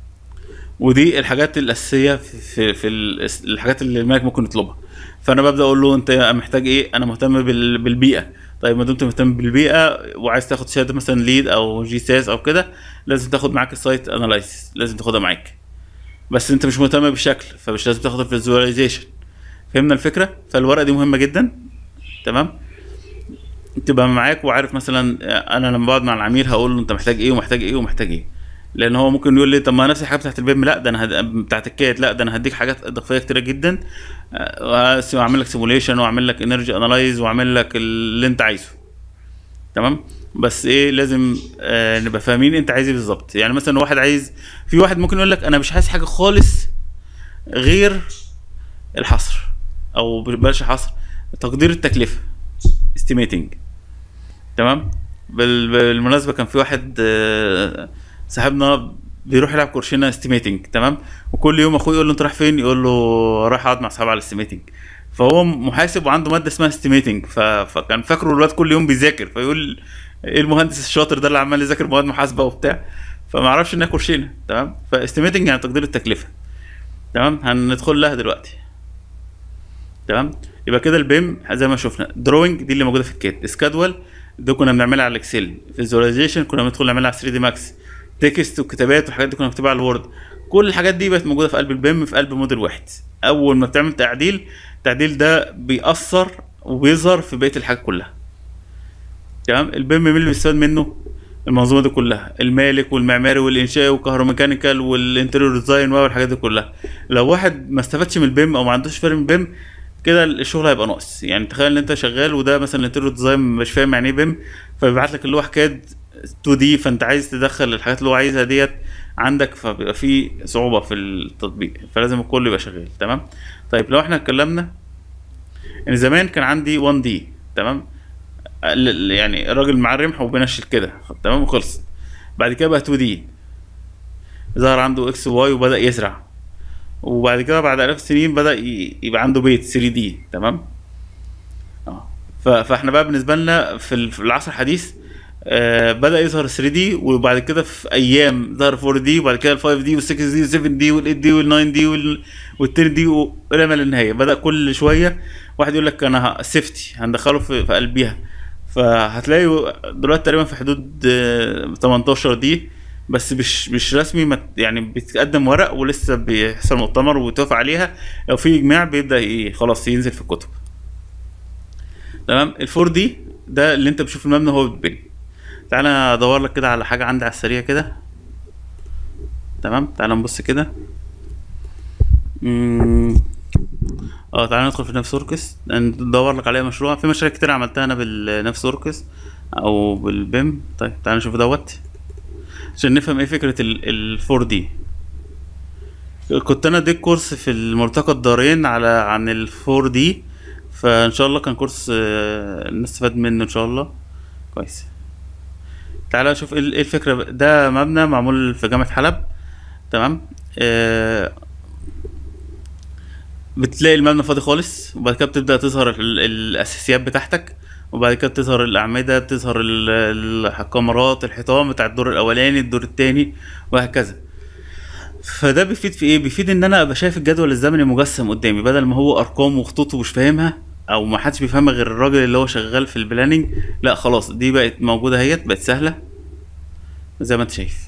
ودي الحاجات الاساسيه في في, في ال- الحاجات اللي الملك ممكن يطلبها فانا ببدا اقول له انت محتاج ايه انا مهتم بال- بالبيئه طيب ما دمت مهتم بالبيئه وعايز تاخد شهاده مثلا ليد او جي سي اس او كده لازم تاخد معاك السايت انالايسيس لازم تاخدها معاك بس انت مش مهتم بالشكل فمش لازم تاخد الفيزواليزيشن فهمنا الفكره فالورقه دي مهمه جدا تمام تبقى معاك وعارف مثلا انا لما بقعد مع العميل هقول له انت محتاج ايه ومحتاج ايه ومحتاج ايه لان هو ممكن يقول لي طب ما نفس الحاجات بتاعت البيم لا ده انا هد... بتاعت الكاد لا ده انا هديك حاجات اضافيه كتيره جدا آه، واعمل لك سيموليشن واعمل لك انرجي انالايز واعمل لك اللي انت عايزه تمام بس ايه لازم آه نبقى فاهمين انت عايز ايه بالظبط يعني مثلا واحد عايز في واحد ممكن يقول لك انا مش عايز حاجه خالص غير الحصر او بلاش حصر تقدير التكلفه استيميتنج تمام بال- بالمناسبه كان في واحد آه، صاحبنا بيروح يلعب كورشينا استيميتنج تمام وكل يوم اخوه يقول له انت رايح فين يقول له رايح اقعد مع اصحابي على الاستيميتنج فهو محاسب وعنده ماده اسمها استيميتنج ف... فكان فاكره الواد كل يوم بيذاكر فيقول ايه المهندس الشاطر ده اللي عمال يذاكر مواد محاسبه وبتاع فما اعرفش انها كورشينا تمام فاستيميتنج يعني تقدير التكلفه تمام هندخل لها دلوقتي تمام يبقى كده البيم زي ما شفنا دروينج دي اللي موجوده في الكيت سكادول ده كنا بنعملها على الاكسل فيزواليزيشن كنا بندخل نعملها على 3 دي ماكس تكست وكتابات والحاجات دي كنا بنكتبها على الوورد كل الحاجات دي بقت موجوده في قلب البيم في قلب موديل واحد اول ما بتعمل تعديل التعديل ده بيأثر وبيظهر في بقيه الحاجات كلها تمام البيم مين اللي بيستفاد منه المنظومه دي كلها المالك والمعماري والانشائي والكهروميكانيكال والانتريور ديزاين والحاجات دي كلها لو واحد ما استفادش من البيم او ما عندوش فهم من البيم كده الشغل هيبقى ناقص يعني تخيل ان انت شغال وده مثلا الانتريور ديزاين مش فاهم يعني ايه بيم فبيبعت لك اللوح كاد 2 دي فانت عايز تدخل الحاجات اللي هو عايزها ديت عندك فبيبقى في صعوبه في التطبيق فلازم الكل يبقى شغال تمام طيب لو احنا اتكلمنا ان زمان كان عندي 1 دي تمام ال- ال- يعني الراجل معاه الرمح وبينشل كده تمام وخلص بعد كده بقى 2 دي ظهر عنده اكس وواي وبدا يزرع وبعد كده بعد الاف سنين بدا ي- يبقى عنده بيت 3 دي تمام اه ف- فاحنا بقى بالنسبه لنا في ال- في العصر الحديث آه بدا يظهر 3 دي وبعد كده في ايام ظهر 4 دي وبعد كده ال 5 دي وال 6 دي وال 7 دي وال 8 دي وال 9 دي وال 10 دي والى ما لا نهايه بدا كل شويه واحد يقول لك انا سيفتي هندخله في, في قلبيها فهتلاقي دلوقتي تقريبا في حدود آه، 18 دي بس مش مش رسمي ما يعني بيتقدم ورق ولسه بيحصل مؤتمر ويتوافق عليها لو في اجماع بيبدا ي- خلاص ينزل في الكتب تمام الفور دي ده اللي انت بتشوف المبنى هو بيتبني تعالى ادور لك كده على حاجه عندي على السريع كده تمام تعالى نبص كده مم. اه تعالى ندخل في نفس اوركس ندور لك عليها مشروع في مشاريع كتير عملتها انا بالنفس اوركس او بالبيم طيب تعالى نشوف دوت عشان نفهم ايه فكره ال 4 دي كنت انا اديت كورس في الملتقى الدارين على عن ال 4 دي فان شاء الله كان كورس آه، الناس تستفاد منه ان شاء الله كويس تعالى نشوف ايه إيه الفكره ده مبنى معمول في جامعه حلب تمام آه بتلاقي المبنى فاضي خالص وبعد كده بتبدا تظهر ال- الاساسيات بتاعتك وبعد كده تظهر الاعمده تظهر ال- ال- الكاميرات الحيطان بتاع الدور الاولاني الدور التاني وهكذا فده بيفيد في ايه بيفيد ان انا ابقى شايف الجدول الزمني مجسم قدامي بدل ما هو ارقام وخطوط ومش فاهمها او ما حدش بيفهمها غير الراجل اللي هو شغال في البلاننج لا خلاص دي بقت موجوده اهيت بقت سهله زي ما انت شايف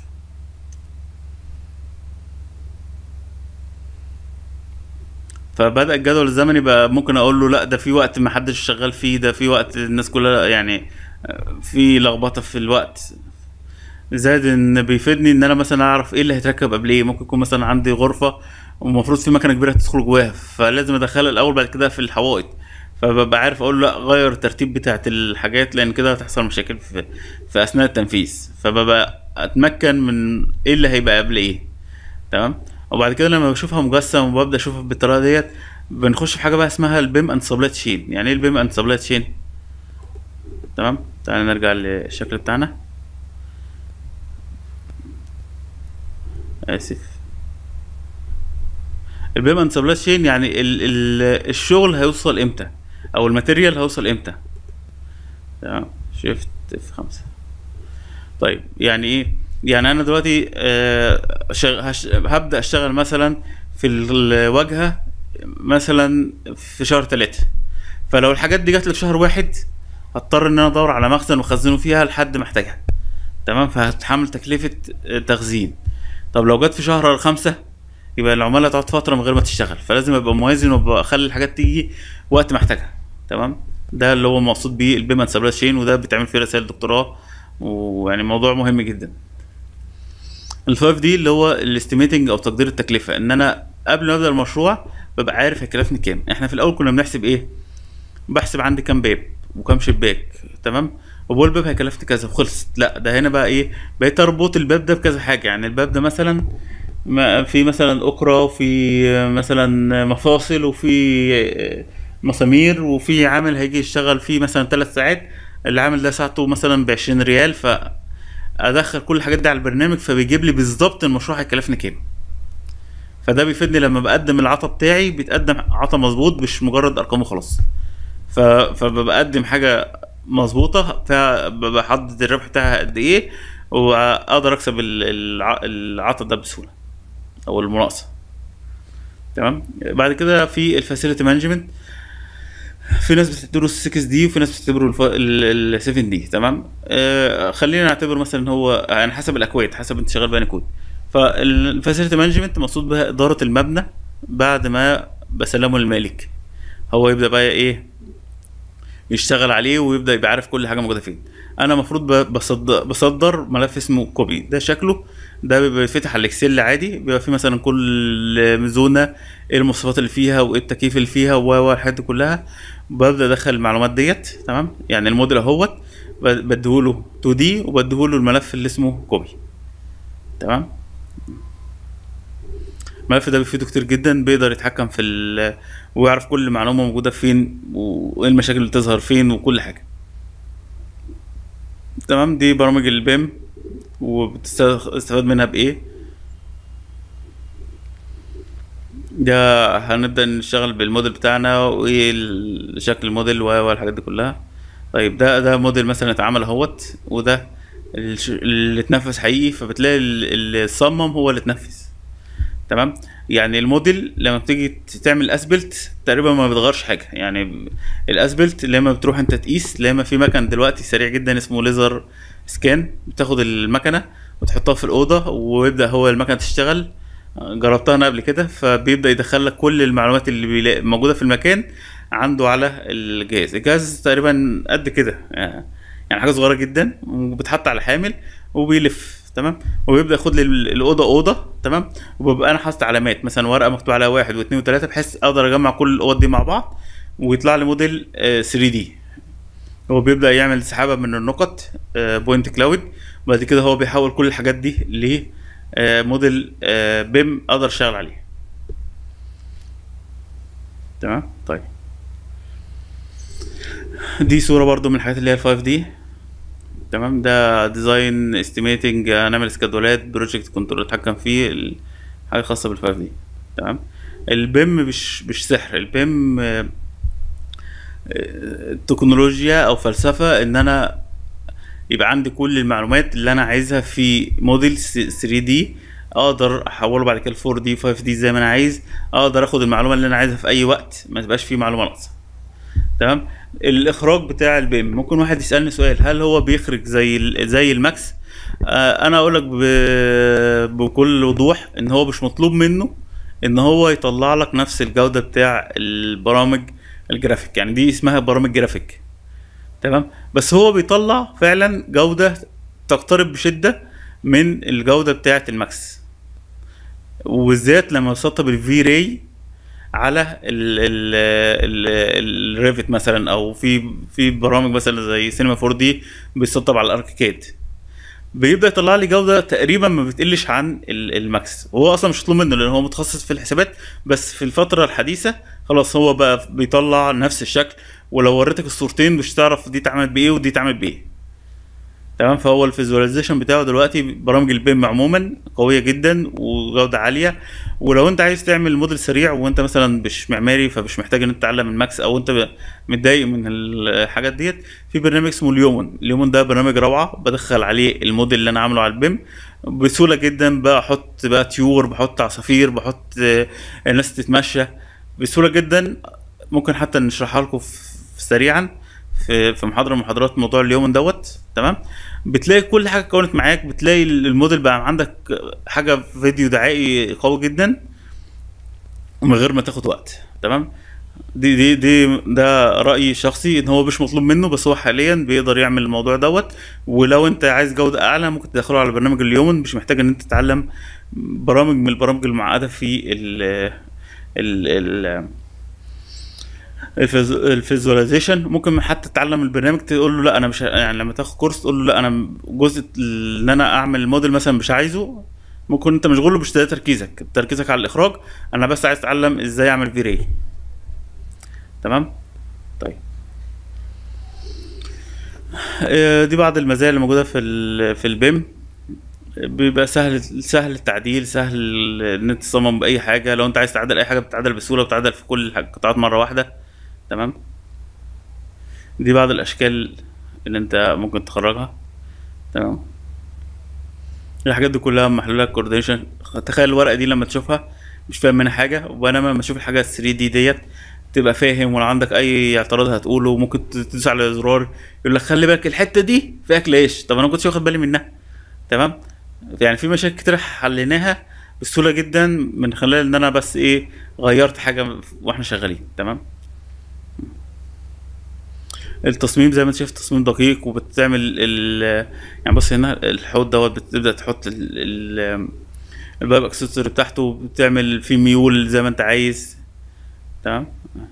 فبدأ الجدول الزمني بقى ممكن اقول له لا ده في وقت ما حدش شغال فيه ده في وقت الناس كلها يعني آه، في لخبطه في الوقت زائد ان بيفيدني ان انا مثلا اعرف ايه اللي هيتركب قبل ايه ممكن يكون مثلا عندي غرفه ومفروض في مكنه كبيره تدخل جواها فلازم ادخلها الاول بعد كده في الحوائط فببقى عارف اقول له لا غير الترتيب بتاعت الحاجات لان كده هتحصل مشاكل في, في اثناء التنفيذ فببقى اتمكن من ايه اللي هيبقى قبل ايه تمام وبعد كده لما بشوفها مجسم وببدا اشوفها بالطريقه ديت بنخش في حاجه بقى اسمها البيم اند سبلاي تشين يعني ايه البيم اند سبلاي تشين تمام تعالى نرجع للشكل بتاعنا اسف البيم اند سبلاي تشين يعني ال ال الشغل هيوصل امتى او الماتيريال هيوصل امتى تمام شيفت في خمسة طيب يعني ايه يعني انا دلوقتي آه، شغ- هش- هبدا اشتغل مثلا في الواجهه مثلا في شهر ثلاثة فلو الحاجات دي جات لي في شهر واحد هضطر ان انا ادور على مخزن واخزنه فيها لحد ما احتاجها تمام فهتحمل تكلفه آه، تخزين طب لو جت في شهر خمسة يبقى العمالة تقعد فترة من غير ما تشتغل فلازم ابقى موازن وابقى اخلي الحاجات تيجي وقت ما احتاجها تمام ده اللي هو مقصود بيه البيمنت سبلاي تشين وده بيتعمل فيه رسائل دكتوراه ويعني موضوع مهم جدا الفايف دي اللي هو الاستيميتنج او تقدير التكلفه ان انا قبل ما ابدا المشروع ببقى عارف هيكلفني كام احنا في الاول كنا بنحسب ايه بحسب عندي كام باب وكام شباك تمام وبقول الباب هيكلفني كذا وخلصت لا ده هنا بقى ايه بقيت اربط الباب ده بكذا حاجه يعني الباب ده مثلا ما في مثلا اكرة وفي مثلا مفاصل وفي مسامير وفي عامل هيجي يشتغل فيه مثلا ثلاث ساعات العامل ده ساعته مثلا ب 20 ريال فادخل كل الحاجات دي على البرنامج فبيجيب لي بالظبط المشروع هيكلفني كام فده بيفيدني لما بقدم العطا بتاعي بيتقدم عطا مظبوط مش مجرد ارقام وخلاص ف... فبقدم حاجه مظبوطه فببقى حدد الربح بتاعها قد ايه واقدر اكسب ال- الع... العطا ده بسهوله او المناقصه تمام بعد كده في الفاسيلتي مانجمنت في ناس بتعتبره ال 6 دي وفي ناس بتعتبره ال 7 دي تمام آه خلينا نعتبر مثلا إن هو يعني حسب الاكواد حسب انت شغال بأنهي كود فالفاسيلتي مانجمنت مقصود بها اداره المبنى بعد ما بسلمه للمالك هو يبدا بقى ايه يشتغل عليه ويبدا يبقى عارف كل حاجه موجوده فين انا المفروض ب- بصدر, بصدر ملف اسمه كوبي ده شكله ده بيبقى بيتفتح على الاكسل عادي بيبقى فيه مثلا كل زونه ايه المواصفات اللي فيها وايه التكييف اللي فيها و و الحاجات دي كلها ببدا ادخل المعلومات ديت تمام يعني الموديل اهوت ب- بديهوله 2 دي وبديهوله الملف اللي اسمه كوبي تمام الملف ده بيفيده كتير جدا بيقدر يتحكم في ال ويعرف كل معلومه موجوده فين وايه المشاكل اللي تظهر فين وكل حاجه تمام دي برامج البيم وبتستفاد منها بايه ده هنبدأ نشتغل بالموديل بتاعنا وايه ال- شكل الموديل و- والحاجات دي كلها طيب ده ده موديل مثلا اتعمل اهوت وده الش- اللي اتنفذ حقيقي فبتلاقي ال- اللي صمم هو اللي اتنفذ تمام يعني الموديل لما بتيجي تعمل اسبلت تقريبا ما بتغيرش حاجه يعني الاسبلت لما بتروح انت تقيس لما في مكن دلوقتي سريع جدا اسمه ليزر سكان بتاخد المكنه وتحطها في الاوضه ويبدا هو المكنه تشتغل جربتها انا قبل كده فبيبدا يدخل لك كل المعلومات اللي بيلاقي موجوده في المكان عنده على الجهاز الجهاز تقريبا قد كده يعني حاجه صغيره جدا وبتحط على حامل وبيلف تمام وبيبدا ياخد لي ال- الاوضه اوضه تمام وببقى انا حاطط علامات مثلا ورقه مكتوب عليها واحد واثنين وثلاثه بحيث اقدر اجمع كل الاوض دي مع بعض ويطلع لي موديل 3 دي هو بيبدا يعمل سحابه من النقط بوينت كلاود وبعد كده هو بيحول كل الحاجات دي ل آه، موديل آه، بيم اقدر اشتغل عليه تمام طيب دي صوره برضو من الحاجات اللي هي ال 5 دي تمام ده ديزاين استيميتنج هنعمل سكادولات بروجكت كنترول نتحكم فيه ال- حاجه خاصه بال 5 دي تمام البيم مش مش سحر البيم آه، آه، تكنولوجيا او فلسفه ان انا يبقى عندي كل المعلومات اللي انا عايزها في موديل 3 دي اقدر احوله بعد كده 4 دي 5 دي زي ما انا عايز اقدر اخد المعلومه اللي انا عايزها في اي وقت ما تبقاش فيه معلومه ناقصه تمام الاخراج بتاع البيم ممكن واحد يسالني سؤال هل هو بيخرج زي ال- زي الماكس آه انا اقول لك ب- بكل وضوح ان هو مش مطلوب منه ان هو يطلع لك نفس الجوده بتاع البرامج الجرافيك يعني دي اسمها برامج جرافيك تمام بس هو بيطلع فعلا جوده تقترب بشده من الجوده بتاعه الماكس وبالذات لما وصلت بالفي راي على ال ال ال الريفت مثلا او في في برامج مثلا زي سينما 4 دي بيتسطب على الاركيكاد بيبدا يطلع لي جوده تقريبا ما بتقلش عن ال- الماكس وهو اصلا مش مطلوب منه لان هو متخصص في الحسابات بس في الفتره الحديثه خلاص هو بقى بيطلع نفس الشكل ولو وريتك الصورتين مش تعرف دي اتعملت بايه ودي اتعملت بايه تمام فهو الفيزواليزيشن بتاعه دلوقتي برامج البيم عموما قويه جدا وجوده عاليه ولو انت عايز تعمل موديل سريع وانت مثلا مش معماري فمش محتاج ان انت تتعلم الماكس او انت متضايق من الحاجات ديت في برنامج اسمه اليومون اليومون ده برنامج روعه بدخل عليه الموديل اللي انا عامله على البيم بسهوله جدا بحط بقى طيور بحط عصافير بحط آه، الناس تتمشى بسهوله جدا ممكن حتى نشرحها لكم في- سريعا في في محاضره من محاضرات موضوع اليوم دوت تمام بتلاقي كل حاجه اتكونت معاك بتلاقي الموديل بقى عندك حاجه فيديو دعائي قوي جدا ومن غير ما تاخد وقت تمام دي دي دي ده رايي الشخصي ان هو مش مطلوب منه بس هو حاليا بيقدر يعمل الموضوع دوت ولو انت عايز جوده اعلى ممكن تدخله على برنامج اليومن مش محتاج ان انت تتعلم برامج من البرامج المعقده في ال ال ال الفيز- الفيزواليزيشن ممكن حتى تتعلم البرنامج تقول له لا انا مش ه- يعني لما تاخد كورس تقول له لا انا جزء ان انا اعمل موديل مثلا مش عايزه ممكن انت مشغول له مش ده تركيزك تركيزك على الاخراج انا بس عايز اتعلم ازاي اعمل في راي تمام طيب آه، دي بعض المزايا اللي موجوده في ال في البيم بيبقى سهل سهل التعديل سهل ان انت تصمم باي حاجه لو انت عايز تعدل اي حاجه بتتعدل بسهوله بتتعدل في كل القطاعات مره واحده تمام دي بعض الاشكال اللي انت ممكن تخرجها تمام الحاجات دي كلها محلولها كوردينيشن تخيل الورقه دي لما تشوفها مش فاهم منها حاجه وبينما لما تشوف الحاجه 3 دي ديت تبقى فاهم ولو عندك اي اعتراض هتقوله ممكن تدوس على زرار يقول لك خلي بالك الحته دي فيها كلاش طب انا ما كنتش واخد بالي منها تمام يعني في مشاكل كتير حليناها بسهوله جدا من خلال ان انا بس ايه غيرت حاجه واحنا شغالين تمام التصميم زي ما انت شايف تصميم دقيق وبتعمل ال يعني بص هنا الحوض دوت بتبدا تحط ال ال الباب اكسسوري بتاعته بتعمل فيه ميول زي ما انت عايز تمام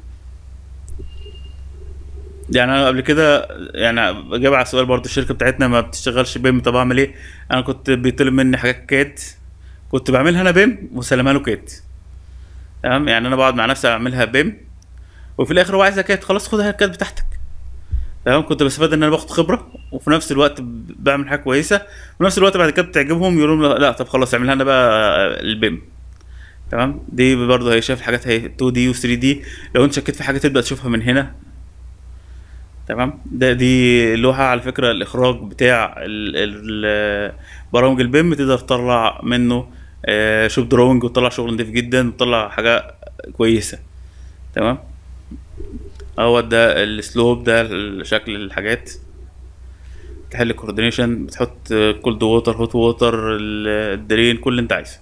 يعني انا قبل كده يعني اجاب على السؤال برضو الشركه بتاعتنا ما بتشتغلش بيم طب اعمل ايه انا كنت بيطلب مني حاجات كاد كنت بعملها انا بيم وسلمها له كاد تمام يعني انا بقعد مع نفسي اعملها بيم وفي الاخر هو عايزها كاد خلاص خدها الكاد بتاعتك تمام كنت بستفاد ان انا باخد خبره وفي نفس الوقت ب- بعمل حاجه كويسه وفي نفس الوقت بعد كده بتعجبهم يقولوا لي لا طب خلاص اعملها انا بقى البيم تمام دي برضه هي شايف الحاجات هي 2 دي و 3 دي لو انت شكيت في حاجه تبدا تشوفها من هنا تمام ده دي لوحه على فكره الاخراج بتاع ال- ال- برامج البيم تقدر تطلع منه آه، شوب دروينج وتطلع شغل نضيف جدا وتطلع حاجه كويسه تمام هو ده السلوب ده شكل الحاجات تحل كوردينيشن بتحط كولد ووتر هوت ووتر الدرين كل اللي انت عايزه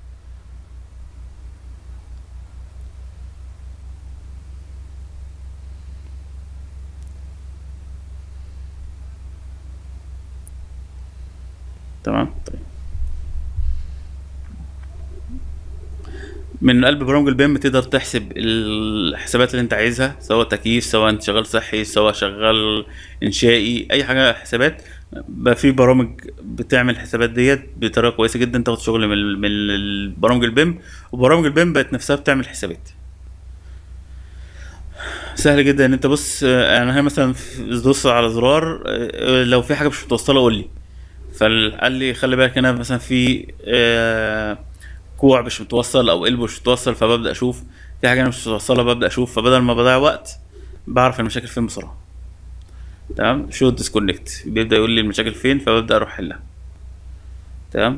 تمام طيب من قلب برامج البيم تقدر تحسب الحسابات اللي انت عايزها سواء تكييف سواء انت شغال صحي سواء شغال انشائي اي حاجه حسابات بقى في برامج بتعمل الحسابات ديت بطريقه كويسه جدا تاخد شغل من ال- من ال- برامج البيم وبرامج البيم بقت نفسها بتعمل حسابات سهل جدا ان انت بص اه، انا هنا مثلا في- دوس على زرار اه، لو في حاجه مش متوصله قول لي فقال لي خلي بالك هنا مثلا في اه، كوع مش متوصل او قلب مش متوصل فببدا اشوف في حاجه مش متوصله ببدا اشوف فبدل ما بضيع وقت بعرف المشاكل فين بسرعه تمام شو ديسكونكت بيبدا يقول لي المشاكل فين فببدا اروح احلها تمام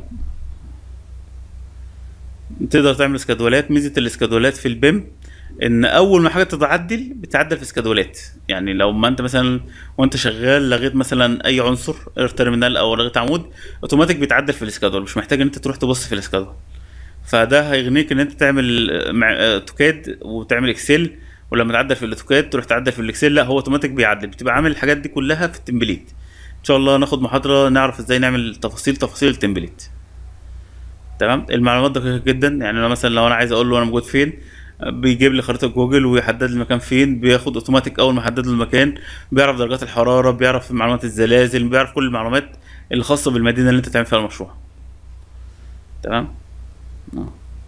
تقدر تعمل اسكادولات ميزه الاسكادولات في البيم ان اول ما حاجه تتعدل بتعدل في اسكادولات يعني لو ما انت مثلا وانت شغال لغيت مثلا اي عنصر اير تيرمينال او لغيت عمود اوتوماتيك بيتعدل في الاسكادول مش محتاج ان انت تروح تبص في الاسكادول فده هيغنيك ان انت تعمل مع توكاد وتعمل اكسل ولما تعدل في الاوتوكاد تروح تعدل في الاكسل لا هو اوتوماتيك بيعدل بتبقى عامل الحاجات دي كلها في التمبليت ان شاء الله ناخد محاضره نعرف ازاي نعمل تفاصيل تفاصيل التمبليت تمام المعلومات دقيقه جدا يعني انا مثلا لو انا عايز اقول له انا موجود فين بيجيب لي خريطه جوجل ويحدد لي المكان فين بياخد اوتوماتيك اول ما يحدد له المكان بيعرف درجات الحراره بيعرف معلومات الزلازل بيعرف كل المعلومات اللي خاصه بالمدينه اللي انت تعمل فيها المشروع تمام آه.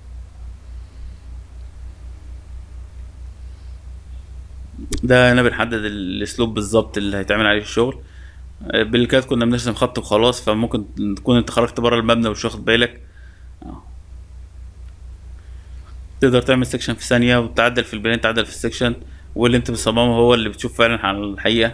ده هنا بنحدد الاسلوب بالظبط اللي هيتعمل عليه الشغل آه، بالكاد كنا بنرسم خط وخلاص فممكن تكون انت خرجت بره المبنى ومش واخد بالك آه. تقدر تعمل سيكشن في ثانية وتعدل في البلان تعدل في السيكشن واللي انت بتصممه هو اللي بتشوف فعلا على الحقيقة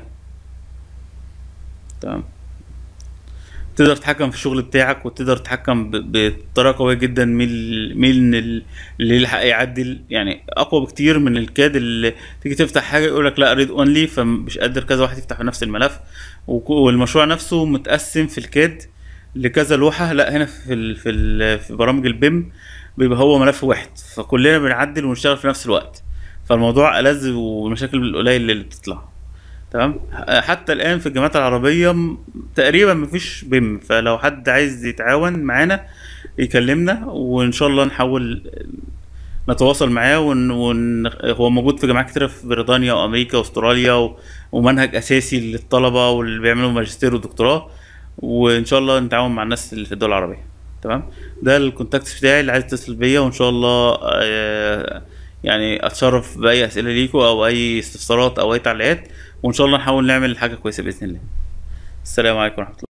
تمام تقدر تتحكم في الشغل بتاعك وتقدر تتحكم ب- بطريقة قوية جدا مين ال- مين ال- اللي يلحق يعدل يعني أقوى بكتير من الكاد اللي تيجي تفتح حاجة يقول لك لا ريد اونلي فمش قادر كذا واحد يفتح نفس الملف وك- والمشروع نفسه متقسم في الكاد لكذا لوحة لا هنا في ال في ال في برامج البيم بيبقى هو ملف واحد فكلنا بنعدل ونشتغل في نفس الوقت فالموضوع ألذ والمشاكل القليل اللي بتطلع تمام حتى الان في الجامعات العربيه م- تقريبا مفيش بيم فلو حد عايز يتعاون معانا يكلمنا وان شاء الله نحاول نتواصل معاه ون... ون... هو موجود في جامعات كتيره في بريطانيا وامريكا واستراليا و... ومنهج اساسي للطلبه واللي بيعملوا ماجستير ودكتوراه وان شاء الله نتعاون مع الناس اللي في الدول العربيه تمام ده الكونتاكت بتاعي اللي عايز يتصل بيا وان شاء الله آه، يعني اتشرف باي اسئله ليكوا او اي استفسارات او اي تعليقات وان شاء الله نحاول نعمل حاجه كويسه باذن الله السلام عليكم ورحمه الله